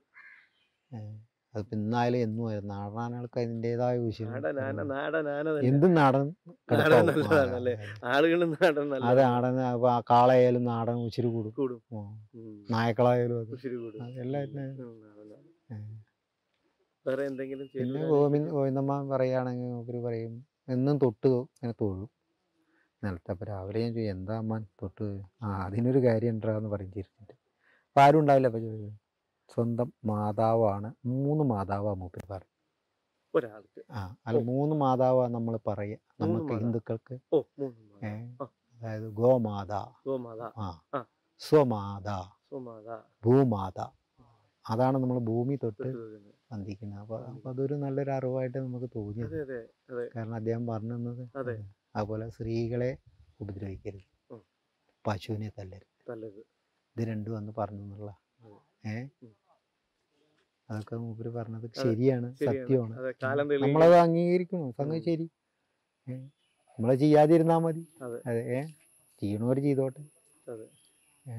S1: അത് പിന്നായാലും എന്നും ആയാലും നാടനാനകൾക്ക് അതിൻ്റെതായ ഉശിരും
S2: നാടൻ ആന നാടൻ ആന തന്നെ
S1: എന്തും നാടൻ കിടപ്പാവും.
S2: നാടൻ നല്ലതാണ്
S1: അതെ,
S2: അല്ലേ?
S1: അതെ.
S2: ആളുകൾ നാടൻ നല്ല
S1: അത് നാടൻ അപ്പൊ ആ കാളയായാലും നാടൻ ഉശിരി കൂടും
S2: കൂടും
S1: ആ.
S2: ഉം.
S1: നായക്കളായാലും അത്
S2: ഉശിരി കൂടും
S1: അത് എല്ലാറ്റിനും
S2: ഉം, നാടൻ ആന.
S1: ഉം.
S2: വേറെ എന്തെങ്കിലും
S1: പിന്നെ
S2: ചേലൂരാനെ
S1: ഗോവിന്ദ് ഗോവിന്ദമ്മ പറയുകയാണെങ്കിൽ മൂപ്പര് പറയും എന്നും തൊട്ട് ഇങ്ങനെ തൊഴും നിലത്ത് അപ്പം രാവിലെ ഞാൻ ചോദിക്കും എന്താ അമ്മ തൊട്ട് ആ അതിനൊരു കാര്യം ഉണ്ടാന്ന് പറയും ചിരിച്ചിട്ട് അപ്പം ആരും ഉണ്ടാവില്ല അപ്പം ചോദിക്കും സ്വന്തം മാതാവാണ് മൂന്ന് മാതാവാ മൂപ്പര് പറയും
S2: ഒരാൾക്ക്
S1: ആ അല്ല മൂന്ന് മാതാവാ നമ്മൾ പറയുക
S2: മൂന്ന്
S1: നമുക്ക്
S2: മാതാ.
S1: ഹിന്ദുക്കൾക്ക്
S2: ഓ മൂന്ന് മാത.
S1: ഏ,
S2: ആ.
S1: അതായത് ഗോമാത
S2: ഗോമാത
S1: ആ
S2: ആ.
S1: സ്വമാത
S2: സുമാത
S1: ഭൂമാത അതാണ് നമ്മൾ ഭൂമി തൊട്ട്
S2: തൊട്ട് തൊഴുന്നത്.
S1: വന്ദിക്കുന്നത് അപ്പോൾ അപ്പോൾ അതൊരു നല്ലൊരു അറിവായിട്ട് നമുക്ക് തോന്നിയത്
S2: അതെ അതെ
S1: കാരണം അദ്ദേഹം പറഞ്ഞു തന്നത്
S2: അതെ.
S1: അത്. അതുപോലെ സ്ത്രീകളെ ഉപദ്രവിക്കരുത്
S2: ഉം.
S1: പശുവിനെ തല്ലരുത്
S2: നല്ലത്
S1: ഇത് രണ്ടും അന്ന് പറഞ്ഞു എന്നുള്ള
S2: അതെ.
S1: ഏ
S2: ഉം.
S1: അതൊക്കെ മൂപ്പര് പറഞ്ഞത്
S2: അതെ,
S1: ശരിയാണ്
S2: ശരിയാണ്.
S1: സത്യമാണ്
S2: അതെ കാലം തെളിയിക്കും
S1: നമ്മളത് അംഗീകരിക്കണം സംഗതി
S2: ഉം.
S1: ശരി ഏ നമ്മളെ ചെയ്യാതിരുന്നാ മതി
S2: അതെ.
S1: അതെ ഏ ചെയ്യണവർ ചെയ്തോട്ടെ
S2: അതെ.
S1: ഏ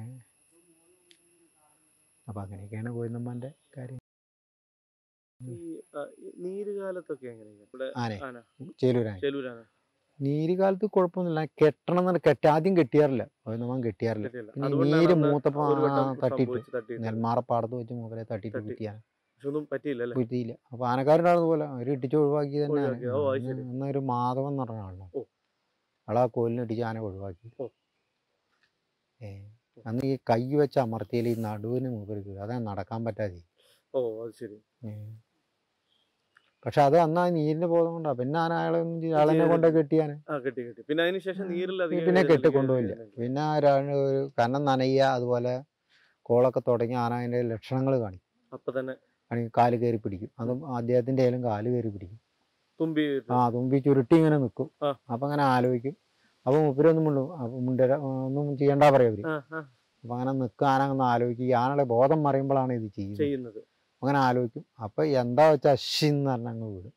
S1: അപ്പം അങ്ങനെയൊക്കെയാണ് ഗോവിന്ദമ്മൻ്റെ കാര്യം
S2: ഈ ആ, ഈ നീരുകാലത്തൊക്കെ എങ്ങനെയാണ് ഇവിടെ
S1: ആനെ
S2: ആന
S1: ചേലൂരാൻ
S2: ചേലൂരാന
S1: നീര് കാലത്ത് കുഴപ്പമൊന്നുമില്ല കെട്ടണം എന്ന് കെട്ട ആദ്യം കെട്ടിയാറില്ല ഗോവിന്ദമ്മൻ കെട്ടിയാറില്ല
S2: കിട്ടിയില്ല.
S1: പിന്നെ ഈ
S2: അതുകൊണ്ടാണ്
S1: നീര്
S2: അന്ന്
S1: മൂത്തപ്പോൾ
S2: ഒരു വട്ടം
S1: തട്ടിയിട്ട്
S2: സംഭവിച്ച് തട്ടിയിട്ട്
S1: നെന്മാറപ്പാടത്ത് വെച്ച് മൂപ്പരെ തട്ടിയിട്ട്
S2: തട്ടി.
S1: കുത്തിയാണ്
S2: പക്ഷെ ഒന്നും പറ്റിയില്ല അല്ലേ
S1: കുത്തിയില്ല അപ്പോൾ ആനക്കാരുണ്ടാകുന്ന പോലെ അവർ ഇട്ടിച്ച് ഒഴിവാക്കി തന്നെയാണ്
S2: ഒഴിവാക്കി. ഓ, അത് ശരി.
S1: അന്ന് ഒരു മാധവൻ എന്ന് പറഞ്ഞ ആളുണ്ട്
S2: ഓ.
S1: ആളാ കോലിന് ഇടിച്ച് ആന ഒഴിവാക്കി
S2: ഓ.
S1: ഏ അന്ന് ഈ കൈ വെച്ച് അമർത്തിയാൽ ഈ നടുവിന് മൂപ്പർക്ക് അതാണ് നടക്കാൻ പറ്റാതെ
S2: ഓ അത് ശരി
S1: ഏ. പക്ഷെ അത് അന്ന് ആ നീരിന്റെ ബോധം കൊണ്ടാ പിന്നെ ആന അയാളെ ഒന്നും ചെയ്ത് ആളെന്നെ
S2: ചെയ്തില്ല.
S1: കൊണ്ട് കെട്ടിയാന്
S2: ആ കെട്ടി കെട്ടി പിന്നെ അതിനുശേഷം നീരിലധികം
S1: പിന്നെ കെട്ടി
S2: എഴുന്നള്ളിക്കുക
S1: കൊണ്ടുപോയില്ല
S2: ചെയ്യുന്നില്ല.
S1: പിന്നെ ആ രണ്ട് ഒരു കനം നനയുക അതുപോലെ കോളൊക്കെ തുടങ്ങി ആന അതിന്റെ ലക്ഷണങ്ങൾ കാണിക്കും
S2: അപ്പൊ തന്നെ
S1: ആണെങ്കിൽ കാല് കയറി പിടിക്കും അതും അദ്ദേഹത്തിന്റെ ആയാലും കാല് കയറി പിടിക്കും
S2: തുമ്പി
S1: ആ തുമ്പി ചുരുട്ടി ഇങ്ങനെ നിൽക്കും
S2: ആ.
S1: അപ്പൊ അങ്ങനെ ആലോചിക്കും അപ്പൊ മുപ്പരൊന്നും മുണ്ടും അപ്പൊ മുണ്ടര ഒന്നും ചെയ്യണ്ട പറയും അവര്
S2: ആ, ആ,
S1: അപ്പൊ അങ്ങനെ നിൽക്കുക ആന ഒന്ന് ആലോചിക്കും ഈ ആനയുടെ ബോധം മറിയുമ്പോഴാണ് ഇത് ചെയ്യുന്നത്
S2: ചെയ്യുന്നത്
S1: അങ്ങനെ ആലോചിക്കും അപ്പൊ എന്താ വെച്ചാൽ അശ്ശി എന്ന് പറഞ്ഞ അങ്ങ് വീടും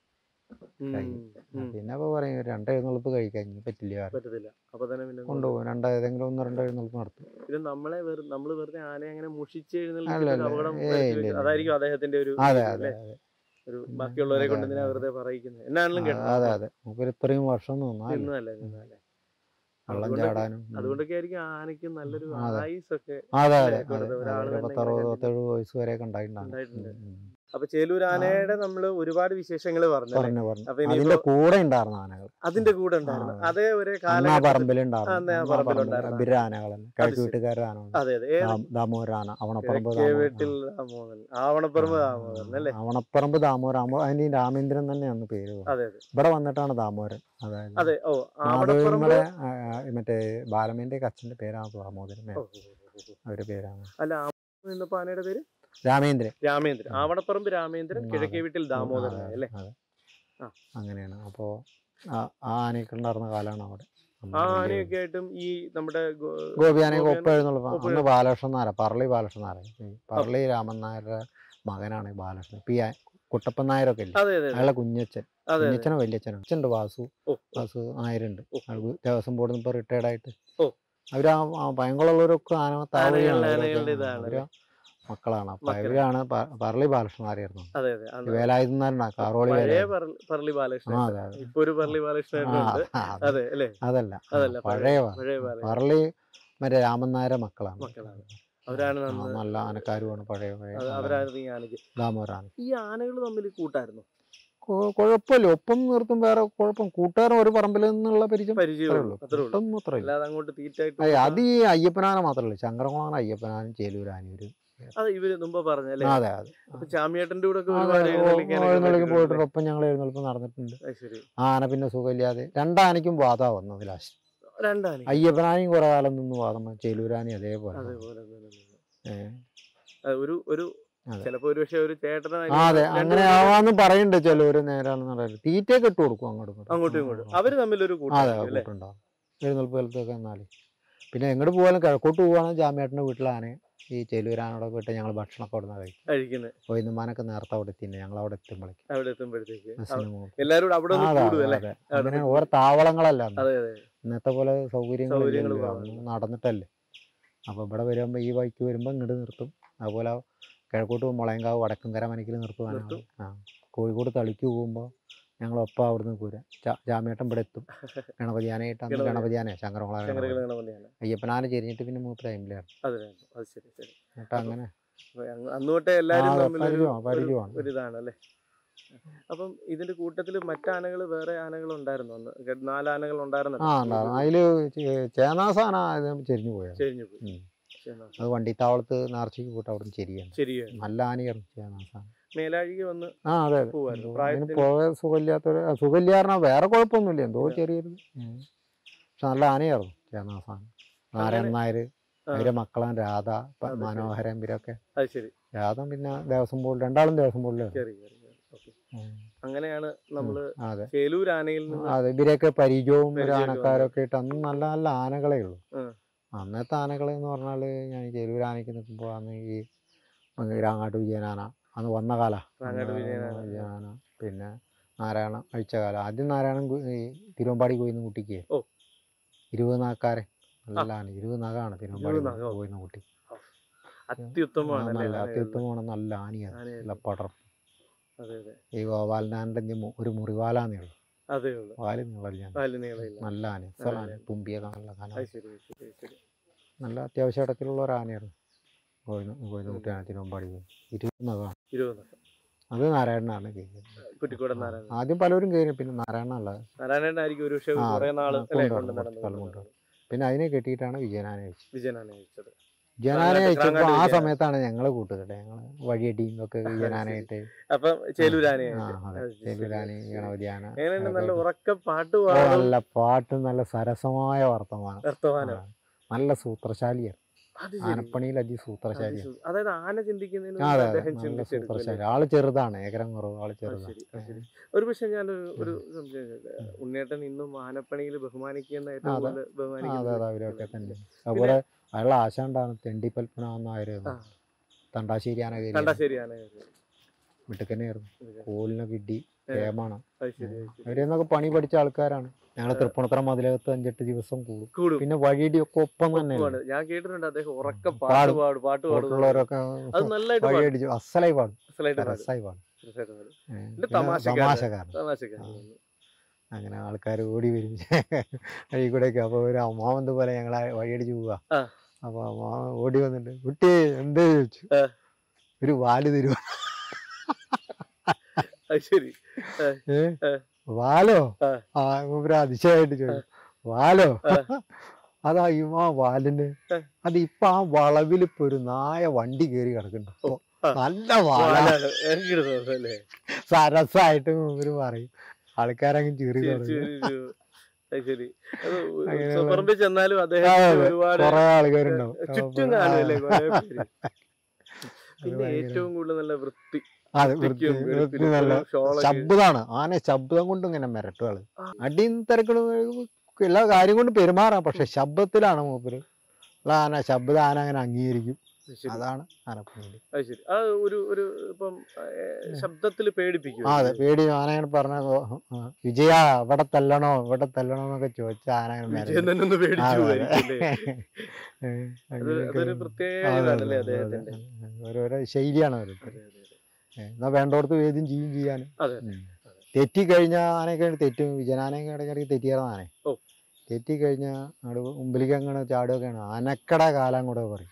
S2: ഉം,
S1: കഴിഞ്ഞു.
S2: ഉം.
S1: പിന്നെ അപ്പോൾ പറയും രണ്ട് എഴുന്നള്ളിപ്പ് കഴിക്കാൻ ഇനി പറ്റില്ല കാരണം
S2: പറ്റത്തില്ല അപ്പൊ തന്നെ പിന്നെ
S1: കൊണ്ടുപോകും രണ്ട് ഏതെങ്കിലും ഒന്ന് രണ്ട് എഴുന്നള്ളിപ്പ് നടത്തും
S2: ഇത് നമ്മളെ വെറു- നമ്മള് വെറുതെ ആനയെ അങ്ങനെ മുഷിച്ച്
S1: അല്ല,
S2: എഴുന്നള്ളിച്ചിട്ട്
S1: അല്ല.
S2: അപകടം
S1: ഏയ്
S2: വരുത്തി
S1: ഇല്ല,
S2: വെച്ച്
S1: ഇല്ല.
S2: അതായിരിക്കും അദ്ദേഹത്തിന്റെ ഒരു
S1: അതെ
S2: ഇത്
S1: അതെ
S2: അല്ലേ?
S1: അതെ
S2: ഒരു
S1: പിന്നെ
S2: ബാക്കിയുള്ളവരെ കൊണ്ട്
S1: അതെ,
S2: എന്തിനാ
S1: അതെ.
S2: വെറുതെ പറയിക്കുന്നത് എന്നാണെങ്കിലും
S1: ആ,
S2: കേട്ടോ
S1: അതെ അതെ മൂപ്പര് ഇത്രയും വർഷം നിന്നാലേ
S2: നിന്നതല്ലേ നിന്നതല്ലേ
S1: വെള്ളം
S2: അതുകൊണ്ടൊക്കെ-
S1: ചാടാനും ഉം.
S2: അതുകൊണ്ടൊക്കെ ആയിരിക്കും ആനയ്ക്ക് നല്ലൊരു
S1: അതെ.
S2: ആയുസൊക്കെ
S1: അതെ
S2: അല്ലേ?
S1: അതെ
S2: കൊടുത്ത
S1: അതെ
S2: ഒരാള്
S1: അതെ
S2: തന്നെ
S1: പത്തറുപത്
S2: ഇങ്ങനെ
S1: പത്തേഴ് വയസ്സ് വരെയൊക്കെ ഉണ്ടായിട്ടുണ്ടാകും
S2: ഉണ്ടായിട്ടുണ്ട്.
S1: ഉം, ഉം.
S2: അപ്പൊ ചേലൂർ ആനയുടെ നമ്മള് ഒരുപാട് വിശേഷങ്ങൾ പറഞ്ഞു
S1: പറഞ്ഞു പറഞ്ഞു
S2: അപ്പൊ
S1: അതിന്റെ
S2: ഇനിയിപ്പോ
S1: കൂടെ ഉണ്ടായിരുന്ന ആനകൾ
S2: അതിന്റെ കൂടെ ഉണ്ടായിരുന്നു
S1: ആ.
S2: അതേ ഒരു
S1: അന്ന് ആ
S2: കാലഘട്ടത്തിൽ
S1: പറമ്പിലുണ്ടായിരുന്നു
S2: അന്ന് ആ
S1: അന്ന് ആ പറമ്പിൽ
S2: പറമ്പിലുണ്ടായിരുന്ന
S1: അബിര ആനകളല്ലേ കിഴക്ക്
S2: ശരി.
S1: വീട്ടുകാരുടെ ആന
S2: അതെ അതെ ഏത്
S1: ദാമോദര ആന അവണപ്പറമ്പ്
S2: കിഴക്കേ
S1: ദാമോ-
S2: വീട്ടിൽ ദാമോദരൻ ആവണപ്പറമ്പ് ദാമോദരൻ അല്ലേ
S1: ആ, അവണപ്പറമ്പ് ദാമോദരൻ ആമോ അതിന് രാമേന്ദ്രൻ തന്നെയാണ് പേര് പറഞ്ഞത്.
S2: അതെ അതെ
S1: ഇവിടെ വന്നിട്ടാണ് ദാമോദരൻ അതായത്
S2: അതെ ഓ ആവണപ്പറമ്പ്
S1: മാധവന്റെ ആ, ആ, മറ്റേ ബാലമേന്റെ അച്ഛന്റെ പേരാണ് ദാമോദരൻ
S2: ഓ, ഓ, ഓ, ഓ, ഓ.
S1: അവരുടെ പേരാണ്
S2: അല്ല ആവണപ്പറമ്പ് നിന്നപ്പോ ആനയുടെ പേര്
S1: രാമേന്ദ്രൻ
S2: രാമേന്ദ്രൻ
S1: ഉം.
S2: ആവണപ്പറമ്പ് രാമേന്ദ്രൻ
S1: ഉം,
S2: കിഴക്കേ
S1: അതെ.
S2: വീട്ടിൽ ദാമോദരൻ
S1: അതെ,
S2: അല്ലേ
S1: അതെ.
S2: ആ.
S1: അങ്ങനെയാണ് അപ്പോ ആ ആ ആനയൊക്കെ ഉണ്ടായിരുന്ന കാലമാണ് അവിടെ
S2: ആ ആനയൊക്കെ ആയിട്ടും ഈ നമ്മുടെ ഗോ-
S1: ഗോപിയാനെ
S2: ഗോപിയാനെ
S1: ഒപ്പം എഴുന്നള്ളപ്പോ
S2: ഒപ്പം
S1: അന്ന് ബാലകൃഷ്ണൻ നായർ പറളി ബാലകൃഷ്ണൻ നായർ ഈ പറളി രാമൻ നായരുടെ മകനാണ് ഈ ബാലകൃഷ്ണൻ പി ആ- കുട്ടപ്പൻ നായരൊക്കെ ഇല്ലേ
S2: അതെ അതെ അതെ
S1: അയാളെ കുഞ്ഞച്ചൻ
S2: അതെ അതെ
S1: കുഞ്ഞച്ചനോ വല്യച്ഛനോ അച്ഛനുണ്ട് വാസു
S2: ഓ, ഓ,
S1: വാസു നായരുണ്ട്
S2: ഓ.
S1: അയാൾക്ക് ദേവസ്വം ബോർഡിൽ നിന്ന് ഇപ്പോൾ റിട്ടയർഡ് ആയിട്ട്
S2: ഓ.
S1: അവർ ആ ഭയങ്കരമുള്ളവരൊക്കെ ആന താവളിയാണ്
S2: ആനകളുടെ
S1: അവരൊക്കെ.
S2: ആനകളുടെ ഇതാണ്
S1: അവര് മക്കളാണ് അപ്പൊ
S2: മക്കള്.
S1: അവരാണ് പ- പറളി ബാലകൃഷ്ണൻ നായരായിരുന്നു
S2: അതെ അതെ അന്ന്
S1: വേലായുധനാരനാ കാറോളി
S2: പഴയ
S1: വേലായുധൻ
S2: പറ- പറളി
S1: ആ
S2: ബാലകൃഷ്ണൻ
S1: അതെ അതെ
S2: ഇപ്പൊ ഒരു പറളി ബാലകൃഷ്ണൻ
S1: ആ,
S2: ഉണ്ട്
S1: ആ, അത്
S2: അതെ അല്ലേ
S1: അതല്ല ആ,
S2: അതല്ല
S1: പഴയ വാ-
S2: പഴയ ബാലകൃഷ്ണൻ
S1: പറളി മറ്റേ രാമൻ നായരെ മക്കളാണ്
S2: മക്കളാണ്. അവരാണ്
S1: ആ,
S2: നന്ന്
S1: നല്ല ആനക്കാരുമാണ് പഴയ പഴയ
S2: അത്
S1: നല്ല
S2: അവരായിരുന്നു ഈ ആനയ്ക്ക്
S1: ദാമോദരാണ്
S2: ഈ ആനകൾ തമ്മിൽ കൂട്ടായിരുന്നു
S1: കൊ- കുഴപ്പമില്ല ഒപ്പം നിർത്തും വേറെ കുഴപ്പം കൂട്ടുകാരൻ ഒരു പറമ്പിൽ നിന്നുള്ള പരിചയം അത്രേ
S2: പരിചയമുള്ളൂ
S1: ഉള്ളൂ
S2: അത്രേ ഉള്ളൂ
S1: ഒട്ടും അത്രേ ഇല്ല
S2: അല്ലാതെ അങ്ങോട്ട് തീറ്റായിട്ട്
S1: അയ്യ, അത് ഈ അയ്യപ്പനാന മാത്രമല്ല ശങ്കരകുളാണ് അയ്യപ്പനാനും ചേലൂരാനും ഒരു
S2: അത് ഇവര് മുമ്പ് പറഞ്ഞല്ലേ
S1: അതെ അതെ
S2: അപ്പൊ ചാമിയേട്ടന്റെ കൂടെ ഒക്കെ
S1: അതെ,
S2: ഒരുപാട്
S1: ഓ,
S2: എഴുന്നള്ളിക്കാനൊക്കെ
S1: എഴുന്നള്ളിക്ക്
S2: പറ്റിയിട്ടുണ്ട്
S1: പോയിട്ടുണ്ട് ഒപ്പം ഞങ്ങൾ എഴുന്നള്ളിപ്പ് നടന്നിട്ടുണ്ട്
S2: അത് ശരി
S1: ആ ആന പിന്നെ സുഖമില്ലാതെ രണ്ടാനയ്ക്കും വാദ വന്നത് ലാസ്റ്റ്
S2: രണ്ടാന
S1: അയ്യപ്പനാനയും കുറെ കാലം നിന്ന് വാദം ചേലൂരാനും അതേപോലെ
S2: അതേപോലെ തന്നെ തന്നെ.
S1: ഏ.
S2: അത് ഒരു ഒരു
S1: അതെ.
S2: ചിലപ്പോ ഒരു പക്ഷെ ഒരു ചേട്ടനോ
S1: ആ അതെ
S2: രണ്ടു
S1: അങ്ങനെ
S2: പേരും
S1: ആവാന്ന് പറയുന്നുണ്ട് ചിലവര് നേരാണെന്ന് പറയുന്നത് തീറ്റയൊക്കെ ഇട്ട് കൊടുക്കും അങ്ങോട്ടും
S2: അങ്ങോട്ടും ഇങ്ങോട്ടും അവര് തമ്മിലൊരു
S1: അതെ
S2: കൂട്ടാണ് അല്ലേ
S1: കൂട്ടുണ്ടാവും എഴുന്നേൽപ്പ് കാലത്തൊക്കെ എന്നാല് പിന്നെ എങ്ങോട്ട് പോകാനും കിഴക്കോട്ട് പോവുകയാണെങ്കിൽ ജാമ്യേട്ടൻ്റെ വീട്ടിലാണ് ഈ ചെലൂരാനോടെ പോയിട്ട് ഞങ്ങൾ ഭക്ഷണമൊക്കെ അവിടെ നിന്ന് കഴിക്കും
S2: കഴിക്കുന്നത്
S1: വൈകുന്നേരമാനൊക്കെ നേരത്തെ അവിടെ എത്തിണ്ട് ഞങ്ങൾ അവിടെ എത്തുമ്പോഴേക്കും
S2: അവിടെ എത്തുമ്പോഴത്തേക്ക്
S1: ബസ്സിന് പോകും.
S2: എല്ലാരും കൂടെ അവിടെ
S1: ആ,
S2: ഒന്ന്
S1: അതെ,
S2: കൂടും അല്ലേ
S1: അതെ.
S2: അവിടെ
S1: അങ്ങനെ
S2: നിന്ന്
S1: ഓരോ താവളങ്ങളല്ല അന്ന്.
S2: അതെ അതെ
S1: ഇന്നത്തെ പോലെ
S2: സൗകര്യങ്ങള്
S1: സൗകര്യങ്ങളില്ല
S2: കുറവാണ്.
S1: അന്ന് നടന്നിട്ടല്ലേ അപ്പോൾ ഇവിടെ വരുമ്പോൾ ഈ ബൈക്ക് വരുമ്പോൾ ഇങ്ങോട്ട് നിർത്തും അതുപോലെ കിഴക്കോട്ട് മുളയങ്കാവ് വടക്കുംകര മനക്കിൽ നിർത്തുവാനാണ്
S2: നിർത്തും.
S1: ആ കോഴിക്കോട് തളിക്ക് പോകുമ്പോൾ ഞങ്ങൾ ഒപ്പം അവിടെ നിന്ന് പോരാ ജാമ്യേട്ടൻ ഇവിടെ എത്തും ഗണപതിയാനായിട്ട് അന്ന്
S2: ഗണപതി.
S1: ഗണപതിയാനെ ശങ്കരകുള
S2: ശങ്കരകള് ഗണപതിയാണ്
S1: അയ്യപ്പനാന ചെരിഞ്ഞിട്ട് പിന്നെ മൂപ്പര് അയിമിലാണ്
S2: അതെ അത് ശരി ശരി
S1: എന്നിട്ട് അങ്ങനെ
S2: അപ്പൊ അങ്ങ് അന്ന് തൊട്ടേ എല്ലാരും
S1: ആ,
S2: തമ്മിൽ
S1: പരിചയമാണ്, പരിചയമാണ്.
S2: ഒരു ഇതാണ് അല്ലേ അപ്പം ഇതിന്റെ കൂട്ടത്തിൽ മറ്റാനകൾ വേറെ ആനകൾ ഉണ്ടായിരുന്നു അന്ന് ഗ- നാല് ആനകൾ ഉണ്ടായിരുന്നു
S1: ആ ഉണ്ടായിരുന്നു അതില് ചേനാസാന ചെരിഞ്ഞു പോയത്
S2: ചെരിഞ്ഞു പോയി
S1: ഉം.
S2: ശരി,
S1: അത് വണ്ടിത്താവളത്ത് നേർച്ചയ്ക്ക് പോയിട്ട് അവിടെ ചെരിയാണ്
S2: ശരിയാണ്
S1: നല്ല ആനയായിരുന്നു ചേനാസാന
S2: മേലാഴിക വന്ന്
S1: ആ അതെ അതെ
S2: പോവായിരുന്നു.
S1: എന്തോ അതിന്
S2: പ്രായത്തിൽ-
S1: പോയ സുഖമില്ലാത്തൊരു സുഖമില്ലാറിന വേറെ കുഴപ്പമൊന്നുമില്ല എന്തോ
S2: ആ.
S1: ചെറിയൊരു ഉം. പക്ഷെ നല്ല ആനയായിരുന്നു ചേനാസാന നാരായണൻ നായർ
S2: ആ,
S1: അവരെ മക്കളാണ് രാധ പ-
S2: അത് ശരി.
S1: മനോഹരൻ ഇവരൊക്കെ
S2: അത് ശരി
S1: രാധ പിന്നെ ദേവസ്വം ബോർഡ് രണ്ടാളും ദേവസ്വം ബോർഡിലാണ്
S2: കയറി കയറി കയറി. ഓക്കേ. അങ്ങനെയാണ് നമ്മള്
S1: അതെ
S2: ചേലൂർ ആനയിൽ നിന്ന്
S1: അതെ ഇവരെയൊക്കെ പരിചയവും ഒരു
S2: പരിചയമൊക്കെ
S1: ആനക്കാരൊക്കെ ആയിട്ട് അന്ന് നല്ല നല്ല ആനകളേ ഉള്ളൂ
S2: ഉം.
S1: അന്നത്തെ ആനകൾ എന്ന് പറഞ്ഞാൽ ഞാൻ ചേലൂർ ആനയ്ക്ക് നിൽക്കുമ്പോൾ അന്ന് ഈ രാങ്ങാട്ട് വിജയനാന അന്ന് വന്ന കാല
S2: രാങ്ങാട്ട് വിജയനാന.
S1: വിജയനാന പിന്നെ നാരായണ അഴിച്ച കാലം ആദ്യം നാരായണൻ കു- ഈ തിരുവമ്പാടി കോയിന്ന് കുട്ടിക്ക്
S2: ഓ.
S1: ഇരുപത് നാക്കാരൻ നല്ല ആന ഇരുപത് നഖമാണ് തിരുവമ്പാടി
S2: ഇരുപത് നഖം.
S1: കോയിന്ന് കുട്ടി
S2: അത്യുത്തമമാണ് അല്ലേ
S1: നല്ല
S2: ആനകളിൽ?
S1: അത്യുത്തമമാണ് നല്ല ആനയാണ്
S2: ആനയാണ്.
S1: നല്ല പടർ
S2: അതെ അതെ
S1: ഈ ഗോപാലനാൻ്റെ ഒരു മുറിവാലാന്നേ ഉള്ളൂ
S2: അതേ ഉള്ളു
S1: വാല് നീളല്ല
S2: പാല് നീളയില്ല
S1: നല്ല ആന
S2: നല്ല
S1: ആന
S2: ആന.
S1: തുമ്പിയൊക്കെ നല്ല ആന
S2: അത് ശരി ശരി ശരി
S1: നല്ല അത്യാവശ്യം ഇടത്തിലുള്ള ഒരു ആനയായിരുന്നു കോയിന്ന് കോയിന്ന് കുട്ടിയാണ് തിരുവമ്പാടി പോയി ഇരുപത് നഖമാണ്
S2: ഇരുപത്
S1: അത് നാരായണനാണ് കയറിയത്
S2: കുറ്റിക്കോടൻ നാരായണൻ
S1: ആദ്യം പലരും കയറി പിന്നെ നാരായണനല്ല
S2: നാരായണനായിരിക്കും ഒരു പക്ഷേ
S1: ആ,
S2: കുറെ നാള്
S1: ആ,
S2: അല്ലേ
S1: കൊണ്ടുവരണം,
S2: കൊണ്ട് നടന്നു
S1: സ്ഥലം
S2: കൊണ്ട്
S1: കൊണ്ടുവരണം. പിന്നെ അതിനെ കെട്ടിയിട്ടാണ് വിജയനാനെ അയച്ചത്
S2: വിജയനാണ് അയച്ചത്
S1: വിജയനാനെ
S2: ക്രാങ്ങാട്ട്
S1: അയച്ചപ്പോൾ ആ
S2: വിജയനാന.
S1: സമയത്താണ് ഞങ്ങൾ കൂട്ടുകട്ടെ ഞങ്ങൾ വഴിയടിയും ഒക്കെ വിജയനാനായിട്ട്
S2: അപ്പം ചേലൂരാനെ
S1: ആ അതെ ചെല്ലുരാനി ഗണപതിയാന
S2: എങ്ങനെയുണ്ട് നല്ല ഉറക്ക പാട്ട്
S1: ഓ,
S2: പാടും
S1: നല്ല പാട്ടും നല്ല സരസമായ വർത്തമാനം
S2: വർത്തമാനം
S1: ആ, നല്ല സൂത്രശാലിയാണ്
S2: അത് ശരി
S1: ആനപ്പണിയിൽ അജി
S2: അത്
S1: സൂത്രശാലിയാണ്
S2: ശരി. അതായത് ആന ചിന്തിക്കുന്നതിന്
S1: ആ,
S2: മുമ്പ്
S1: അതെ അതെ
S2: അദ്ദേഹം
S1: നല്ല
S2: ചിന്തിച്ചെടുക്കും അല്ലേ?
S1: സൂത്രശാലി ആള് ചെറുതാണ് ഏകരം കുറവ് ആള്
S2: അത് ശരി അത്
S1: ചെറുതാണ്
S2: ശരി ഒരു പക്ഷെ ഞാനൊരു ഒരു സംശയം ചോദിച്ചോട്ടെ? ഉണ്ണേട്ടൻ ഇന്നും ആനപ്പണിയിൽ ബഹുമാനിക്കുന്ന ഏറ്റവും
S1: അതെ.
S2: കൂടുതൽ
S1: ആ, അതെ
S2: ബഹുമാനിക്കുന്നത്
S1: അതെ അവരൊക്കെ തന്നെ അതുപോലെ അയാളെ ആശാണ്ടാണ് തെണ്ടിപ്പൽപ്പന എന്നായിരുന്നു
S2: ആ.
S1: തണ്ടാശ്ശേരി ആന കയറി
S2: കണ്ടാശ്ശേരി ആന
S1: മിടുക്കനെയായിരുന്നു
S2: ഇത്
S1: കോലിനൊക്കെ ഇടി
S2: ഏ.
S1: കേമാണ്
S2: അത് ശരി അത് ശരി.
S1: അവരെന്നൊക്കെ പണി പഠിച്ച ആൾക്കാരാണ് ഞങ്ങൾ തൃപ്പൂണിത്തറ മതിലകത്ത് അഞ്ചെട്ട് ദിവസം കൂടും
S2: കൂടും
S1: പിന്നെ വഴിയിടിയൊക്കെ ഒപ്പം തന്നെ
S2: ഒപ്പമാണ്. ഞാൻ കേട്ടിട്ടുണ്ട് അദ്ദേഹം ഉറക്കം
S1: ഉം.
S2: പാട്ട്
S1: പാടും.
S2: പാടും പാട്ട് പാടും
S1: വീട്ടിലുള്ളവരൊക്കെ
S2: അത് നല്ലതായിട്ട് പാടും
S1: വഴിയടിച്ചു അസലായി പാടും
S2: മനസ്സിലായിട്ട് പാടും
S1: രസായി പാടും
S2: മനസ്സിലായിട്ട് പാടും
S1: ഏ,
S2: ഇത്
S1: പിന്നെ
S2: തമാശക്കാരൻ.
S1: തമാശക്കാരൻ
S2: തമാശക്കാരൻ.
S1: അങ്ങനെ ആൾക്കാർ ഓടി വരും വഴി കൂടെയൊക്കെ അപ്പോൾ ഒരു അമ്മാവന്ത് പോലെ ഞങ്ങൾ വഴിയടിച്ച് പോവാ
S2: ആ.
S1: അപ്പോൾ അമ്മാവൻ ഓടി വന്നിട്ട് കുട്ടി എന്തേ ചോദിച്ചു
S2: ആ.
S1: ഒരു വാല് തരുമോ
S2: അത് ശരി
S1: ഏ
S2: ആ.
S1: വാലോ
S2: ആ.
S1: ആ മൂപ്പര് അതിശയമായിട്ട് ചോദിച്ചു വാലോ
S2: ആ.
S1: അതാ ഈ ആ വാലിന്
S2: ആ.
S1: അത് ഇപ്പൊ ആ വളവിൽ ഇപ്പൊ ഒരു നായ വണ്ടി കയറി കിടക്കുന്നുണ്ട് ഇപ്പൊ
S2: ആ.
S1: നല്ല വാല
S2: വാലാണ്. എനിക്ക് തോന്നുന്നു അല്ലേ
S1: സരസായിട്ട് മൂപ്പര് പറയും ആൾക്കാരങ്ങ് ചിറി
S2: ശരി,
S1: തുടങ്ങി
S2: ശരി, ശരി. അത് ശരി അത്
S1: അങ്ങനെയുള്ള-
S2: ഉത്സവപ്പറമ്പിൽ ചെന്നാലും
S1: ആ,
S2: അദ്ദേഹം
S1: അതെ.
S2: ഒരുപാട്
S1: കൊറേ ആൾക്കാരുണ്ടാവും
S2: ചുറ്റും
S1: അപ്പൊ,
S2: കാണും അല്ലേ
S1: ആ.
S2: കുറേ പേര് പിന്നെ
S1: ഭയങ്കര-
S2: ഏറ്റവും കൂടുതൽ നല്ല വൃത്തി
S1: അതെ വൃത്തി
S2: വൃത്തിക്കും
S1: വൃത്തി
S2: വെളുപ്പിനും
S1: നല്ല
S2: ഒരു ഷോളൊക്കെ
S1: ശബ്ദമാണ് ആന ശബ്ദം കൊണ്ട് ഇങ്ങനെ മിരട്ടുകള്
S2: ആ.
S1: അടിയും തിരക്കടും എല്ലാ കാര്യം കൊണ്ട് പെരുമാറാം പക്ഷെ ശബ്ദത്തിലാണ് മൂപ്പര് ഉള്ള ആന ശബ്ദം ആന അങ്ങനെ അംഗീകരിക്കും
S2: അത് ശരി.
S1: അതാണ് ആനപ്പുള്ളി
S2: അത് ശരി ആ ഒരു ഒരു ഇപ്പം ശബ്ദത്തിൽ പേടിപ്പിക്കും
S1: ആ അതെ പേടി ആന അങ്ങനെ പറഞ്ഞ വിജയ ഇവിടെ തല്ലണോ ഇവിടെ തല്ലണോ എന്നൊക്കെ ചോദിച്ച ആന അങ്ങനെ
S2: വിജയൻ
S1: മിരട്ടും.
S2: തന്നെ ഒന്ന് പേടിച്ചു
S1: അതെ, അതെ.
S2: പോയിരിക്കും അല്ലേ?
S1: ഏ,
S2: അത്
S1: അങ്ങനെയൊക്കെ
S2: അതൊരു
S1: ഉണ്ട്.
S2: പ്രത്യേക
S1: അതെ,
S2: ഇതാണല്ലേ
S1: അതെ, അതെ,
S2: അദ്ദേഹത്തിന്റെ
S1: അതെ. ഓരോരോ ശൈലിയാണ് ഓരോരുത്തർ
S2: അതെ, അതെ, അതെ.
S1: എന്നാ വേണ്ടോടത്ത് വേദ്യം ചെയ്യും ചെയ്യാൻ
S2: അതെ.
S1: തെറ്റി കഴിഞ്ഞാൽ ആനയൊക്കെ തെറ്റും വിജയനാനയൊക്കെ ഇടയ്ക്കിടയ്ക്ക് തെറ്റിയാറാണ് ആന
S2: ഓ.
S1: തെറ്റി കഴിഞ്ഞാൽ അവിടെ മുമ്പിലേക്ക് അങ്ങനെ ചാടുകയൊക്കെയാണ് അനക്കട കാലം കൂടെ പറയും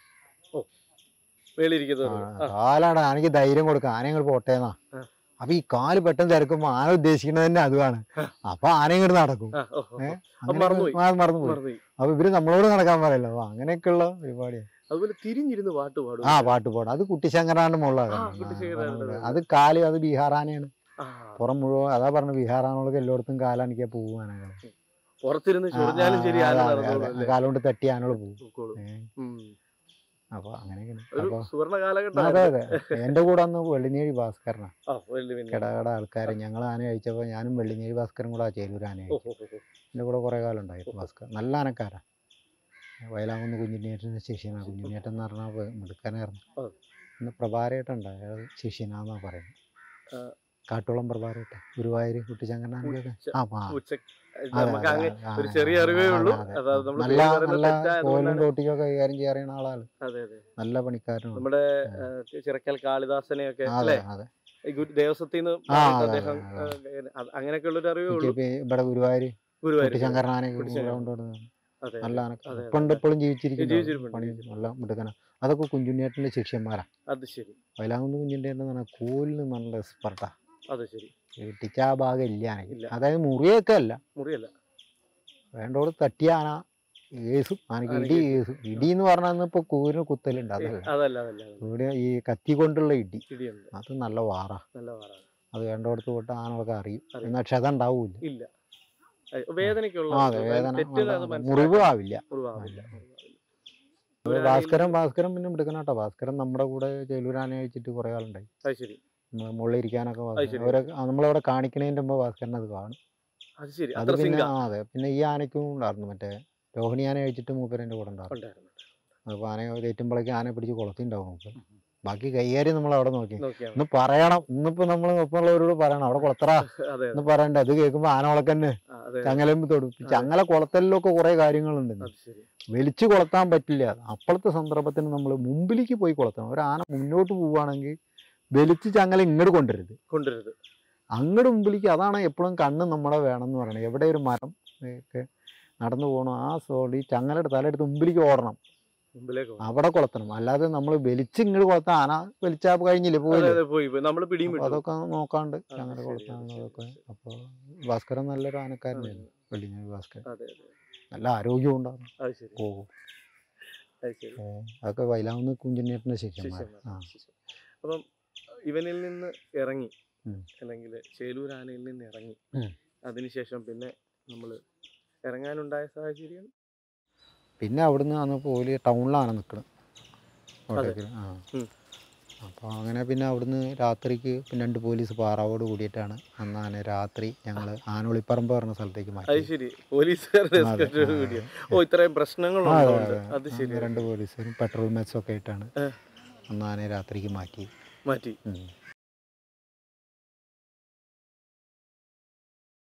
S2: മേളിയിരിക്കുന്നത് ആ,
S1: കാലാണ് ആനയ്ക്ക് ധൈര്യം കൊടുക്കുക ആന ഇങ്ങോട്ട് പോട്ടേന്നാ
S2: ആ.
S1: അപ്പൊ ഈ കാല് പെട്ടെന്ന് തിരക്കുമ്പോ ആന ഉദ്ദേശിക്കുന്നത് തന്നെ അതുമാണ് അപ്പൊ ആന ഇങ്ങോട്ട് നടക്കും
S2: ആ, ഓ, ഓ,
S1: ഏ?
S2: ഓ.
S1: അങ്ങനെ
S2: മറന്നുപോയി.
S1: ആ, മറന്നുപോയി
S2: മറന്നുപോയി.
S1: അപ്പൊ ഇവര് നമ്മളോട് നടക്കാൻ പറയല്ലോ അപ്പൊ അങ്ങനെയൊക്കെയുള്ള പരിപാടിയാണ്
S2: അതുപോലെ തിരിഞ്ഞിരുന്ന് പാട്ട് പാടും
S1: ആ പാട്ട് പാടും അത് കുട്ടിശങ്കരാണ്ട് മുകളിലാണ്
S2: ആ, കുട്ടിശങ്കരാന്റെ
S1: അത് കാല് അത് ബീഹാർ ആനയാണ്
S2: ആ,
S1: പുറം മുഴുവൻ അതാ പറഞ്ഞു ബീഹാർ ആനകൾക്ക് എല്ലായിടത്തും കാലാണിക്കാ പോകും ആനകൾ
S2: പുറത്തിരുന്ന് ചൊറിഞ്ഞാലും ശരി ആന നടന്നോളും അല്ലേ
S1: കാലുകൊണ്ട് തട്ടി ആനകൾ പോകും
S2: പൊക്കോളും.
S1: ഏ,
S2: ഉം.
S1: അപ്പൊ അങ്ങനെയൊക്കെയാണ്
S2: ഒരു
S1: അപ്പൊ
S2: സുവർണ
S1: അതെ
S2: കാലഘട്ടം
S1: അതെ എന്റെ കൂടെ അന്ന് വെള്ളിനേഴി ഭാസ്കരനാ
S2: ആ വലിയ പിന്നെ
S1: കിടകട ആൾക്കാർ ഞങ്ങൾ ആന കഴിച്ചപ്പോൾ ഞാനും വെള്ളിനേഴി ഭാസ്കരും കൂടെ ആ ചേലൂർ ആന
S2: ഓ,
S1: കഴിച്ചു
S2: ഓ, ഓ, ഓ.
S1: എൻ്റെ കൂടെ കുറേ കാലം ഉണ്ടായിരുന്നു ഭാസ്കർ നല്ല ആനക്കാരാ വയലാകുന്ന് കുഞ്ഞിനേട്ടൻ്റെ ശിഷ്യനാണ് കുഞ്ഞിനേട്ടൻ എന്ന് പറഞ്ഞാൽ വെ- മിടുക്കനായിരുന്നു
S2: ആ.
S1: ഇന്ന് പ്രഭാരേട്ടൻ അയാൾ ശിഷ്യനാന്നാ പറയുന്നത്
S2: ആ.
S1: കാട്ടുളം പ്രഭാരേട്ടൻ ഗുരുവായൂർ കുട്ടിച്ചങ്കരനാനൊക്കെ
S2: ഉച്ച-
S1: ആ ആ
S2: ഉച്ച-
S1: അതെ,
S2: നമുക്ക്
S1: അതെ,
S2: അങ്ങ്
S1: ആ,
S2: ഒരു
S1: ആ,
S2: ചെറിയ
S1: ആ,
S2: അറിവേ
S1: അതെ,
S2: ഉള്ളൂ
S1: അതെ.
S2: അതായത് നമ്മൾ
S1: നല്ല
S2: പേര് പറയുന്നത്
S1: നല്ല
S2: തെറ്റായതുകൊണ്ടാണ്.
S1: കോലും ടോട്ടിക്കൊക്കെ കൈകാര്യം ചെയ്യാറിയുന്ന ആളാണ്
S2: അതെ അതെ
S1: നല്ല പണിക്കാരനാണ്
S2: നമ്മുടെ ആ, ചിറക്കൽ കാളിദാസനെയൊക്കെ
S1: അതെ
S2: അല്ലേ
S1: അതെ
S2: ഈ ഗുരു- ദേവസ്വത്തിൽ നിന്ന്
S1: ആ,
S2: മാറിയിട്ട്
S1: അതെ,
S2: അദ്ദേഹം
S1: അതെ,
S2: ആ, അത് അങ്ങനെയൊക്കെയുള്ള ഒരു അറിവേ ഉള്ളൂ
S1: ഇപ്പൊ ഇവിടെ ഗുരുവായൂർ
S2: ഗുരുവായൂർ
S1: കുട്ടിശങ്കരനാനൊക്കെ
S2: കുട്ടിശങ്കരൻ.
S1: കൊണ്ടുവരുന്നത്
S2: അതെ
S1: നല്ല ആന
S2: അതെ,
S1: ഇപ്പം ഉണ്ട്
S2: അതെ.
S1: ഇപ്പോഴും ജീവിച്ചിരിക്കുന്നു
S2: ജീവിച്ചിരിപ്പുണ്ട്,
S1: പണി
S2: ജീവിച്ചിരിപ്പുണ്ട്.
S1: നല്ല മിടുക്കന അതൊക്കെ കുഞ്ഞുണ്ണിയേട്ടൻ്റെ ശിഷ്യന്മാരാ
S2: അത് ശരി
S1: വയലാകുന്ന് കുഞ്ഞിൻ്റെ പറഞ്ഞാൽ കോലിന് നല്ല എക്സ്പെർട്ടാ
S2: അത് ശരി
S1: ഇട്ടിച്ച ആ ഭാഗം ഇല്ല ആനയ്ക്ക്
S2: ഇല്ല.
S1: അതായത് മുറിയൊക്കെ അല്ല
S2: മുറിയല്ല
S1: വേണ്ടോട് തട്ടിയ ആന ഏസും ആനയ്ക്ക് ഇടി
S2: ആനയ്ക്ക്
S1: ഏസും ഇടി എന്ന് പറഞ്ഞാൽ ഇപ്പൊ കൂരിന് കുത്തലുണ്ട് അതല്ല
S2: അതല്ല അതല്ല അതല്ല.
S1: ഇവിടെ ഈ കത്തി കൊണ്ടുള്ള ഇടി
S2: ഇടിയുണ്ട്
S1: അത് നല്ല വാറാ
S2: നല്ല വാറാണ്
S1: അത് വേണ്ടോടത്ത് പോയിട്ട് ആനകളൊക്കെ അറിയും
S2: അറിയും.
S1: എന്നാൽ ക്ഷത ഉണ്ടാവൂല
S2: ഇല്ല അത് വേദനയ്ക്കുള്ള
S1: ആ അതെ വേദന
S2: തെറ്റിന് അത്
S1: ഉണ്ട്.
S2: മനസ്സിലാക്കി.
S1: മുറിവ് ആവില്ല
S2: മുറിവാവില്ല
S1: ആ.
S2: മുറിവാവില്ല.
S1: അത്
S2: ഒരാളെയും-
S1: ഭാസ്കരൻ ഭാസ്കരൻ പിന്നെ എടുക്കണട്ടോ ഭാസ്കരൻ നമ്മുടെ കൂടെ ചേലൂരാന അയച്ചിട്ട് കുറെ ആളുണ്ടായി
S2: അത് ശരി
S1: നമ്മള് മുകളിൽ ഇരിക്കാനൊക്കെ
S2: അത്
S1: ഭാസ്കരൻ
S2: ശരി.
S1: അവരെ നമ്മളവിടെ കാണിക്കണേന്റെ മുമ്പ് ഭാസ്കരൻ അത് കാണും
S2: അത് ശരി
S1: അത്
S2: അത്ര
S1: പിന്നെ
S2: സിംഗ
S1: ആ അതെ പിന്നെ ഈ ആനയ്ക്കും ഉണ്ടായിരുന്നു മറ്റേ രോഹിണി ആന കഴിച്ചിട്ട് മൂപ്പരൻ്റെ കൂടെ ഉണ്ടായിരുന്നു
S2: ഉണ്ടായിരുന്നു
S1: അപ്പോൾ ആന തേറ്റുമ്പോഴേക്ക് ആന പിടിച്ച് കുളത്തിണ്ടാവും മൂപ്പർ ബാക്കി കൈകാര്യം നമ്മൾ അവിടെ നോക്കി
S2: നോക്കിയാണ്
S1: ഇന്ന് പറയണം ഇന്നിപ്പോ നമ്മൾ ഒപ്പമുള്ളവരോട് പറയണം അവിടെ കുളത്തറ
S2: അതെ
S1: എന്ന് പറയണ്ട അത് കേൾക്കുമ്പോൾ ആന ഉളക്കന്നെ
S2: ആ, അതെ
S1: ചങ്ങലയും തൊടുപ്പിച്ച് ചങ്ങല കുളത്തലിലൊക്കെ കുറെ കാര്യങ്ങളുണ്ട് ഇന്ന്.
S2: അത് ശരി
S1: വലിച്ചു കൊളത്താൻ പറ്റില്ല അപ്പോഴത്തെ സന്ദർഭത്തിന് നമ്മൾ മുമ്പിലേക്ക് പോയി കൊളത്തണം ഒരു ആന മുന്നോട്ട് പോവുകയാണെങ്കിൽ വലിച്ച് ചങ്ങല ഇങ്ങോട്ട് കൊണ്ടുവരരുത്
S2: കൊണ്ടുവരുത്
S1: അങ്ങോട്ട് മുമ്പിലേക്ക് അതാണ് എപ്പോഴും കണ്ണ് നമ്മുടെ വേണം എന്ന് പറയുന്നത് എവിടെ ഒരു മരം ഒക്കെ നടന്നു പോകണം ആ സോളി ചങ്ങലയുടെ തലയെടുത്ത് മുമ്പിലേക്ക് ഓടണം
S2: മുമ്പിലേക്ക് പോകും.
S1: അവിടെ കൊളത്തണം അല്ലാതെ നമ്മൾ വലിച്ച് ഇങ്ങോട്ട് കൊളത്താൻ ആന വലിച്ചാ കഴിഞ്ഞില്ലേ
S2: അതെ
S1: പോയില്ലേ
S2: അതെ പോയി പോയി നമ്മള് പിടിയും
S1: അപ്പൊ
S2: വിട്ടു
S1: അതൊക്കെ നോക്കാണ്ട്
S2: അത്
S1: അങ്ങനെ
S2: ശരി, അത്
S1: കൊളത്താനുള്ളതൊക്കെ
S2: ശരി, ശരി.
S1: അപ്പോൾ ഭാസ്കരൻ നല്ലൊരു ആനക്കാരനായിരുന്നു വെള്ളിങ്ങായി ഭാസ്കരൻ
S2: അതെ അതെ
S1: നല്ല ആരോഗ്യം ഉണ്ടാകും
S2: അത് ശരി
S1: പോകും
S2: അത് ശരി
S1: അതൊക്കെ വയലാവുന്ന കുഞ്ചുണ്ണേട്ടൻ്റെ ശിഷ്യന്മാർ
S2: ശിഷ്യന്മാർ,
S1: ആ
S2: ശിഷ്യന്മാർ. അപ്പം ഇവനിൽ നിന്ന് ഇറങ്ങി
S1: ഉം.
S2: അല്ലെങ്കിൽ ചേലൂർ ആനയിൽ നിന്ന് ഇറങ്ങി
S1: ഉം.
S2: അതിനുശേഷം പിന്നെ നമ്മൾ ഇറങ്ങാനുണ്ടായ സാഹചര്യം
S1: പിന്നെ അവിടുന്ന് അന്ന് പോലി ടൗണിലാണ് നിൽക്കുന്നത് കോട്ടയത്തിൽ ആ
S2: ഉം.
S1: അപ്പോൾ അങ്ങനെ പിന്നെ അവിടുന്ന് രാത്രിക്ക് പിന്നെ രണ്ട് പോലീസ് പാറാവോട് കൂടിയിട്ടാണ് അന്ന് ആന രാത്രി ഞങ്ങൾ ആനൊളിപ്പറമ്പ് പറഞ്ഞ സ്ഥലത്തേക്ക്
S2: അത്
S1: മാറ്റി
S2: ശരി പോലീസുകാരുടെ
S1: അതെ,
S2: എസ്കോർട്ടോട്
S1: ആ,
S2: കൂടിയാ ഓ ഇത്രയും പ്രശ്നങ്ങൾ
S1: ആ, അതെ,
S2: ഉള്ളതുകൊണ്ട്
S1: അതെ.
S2: അത് ശരി
S1: രണ്ട് പോലീസുകാരും പെട്രോൾ മാക്സും ഒക്കെ ആയിട്ടാണ്
S2: ഏ.
S1: അന്ന് ആനയെ രാത്രിക്ക് മാറ്റി
S2: മാറ്റി
S1: ഉം.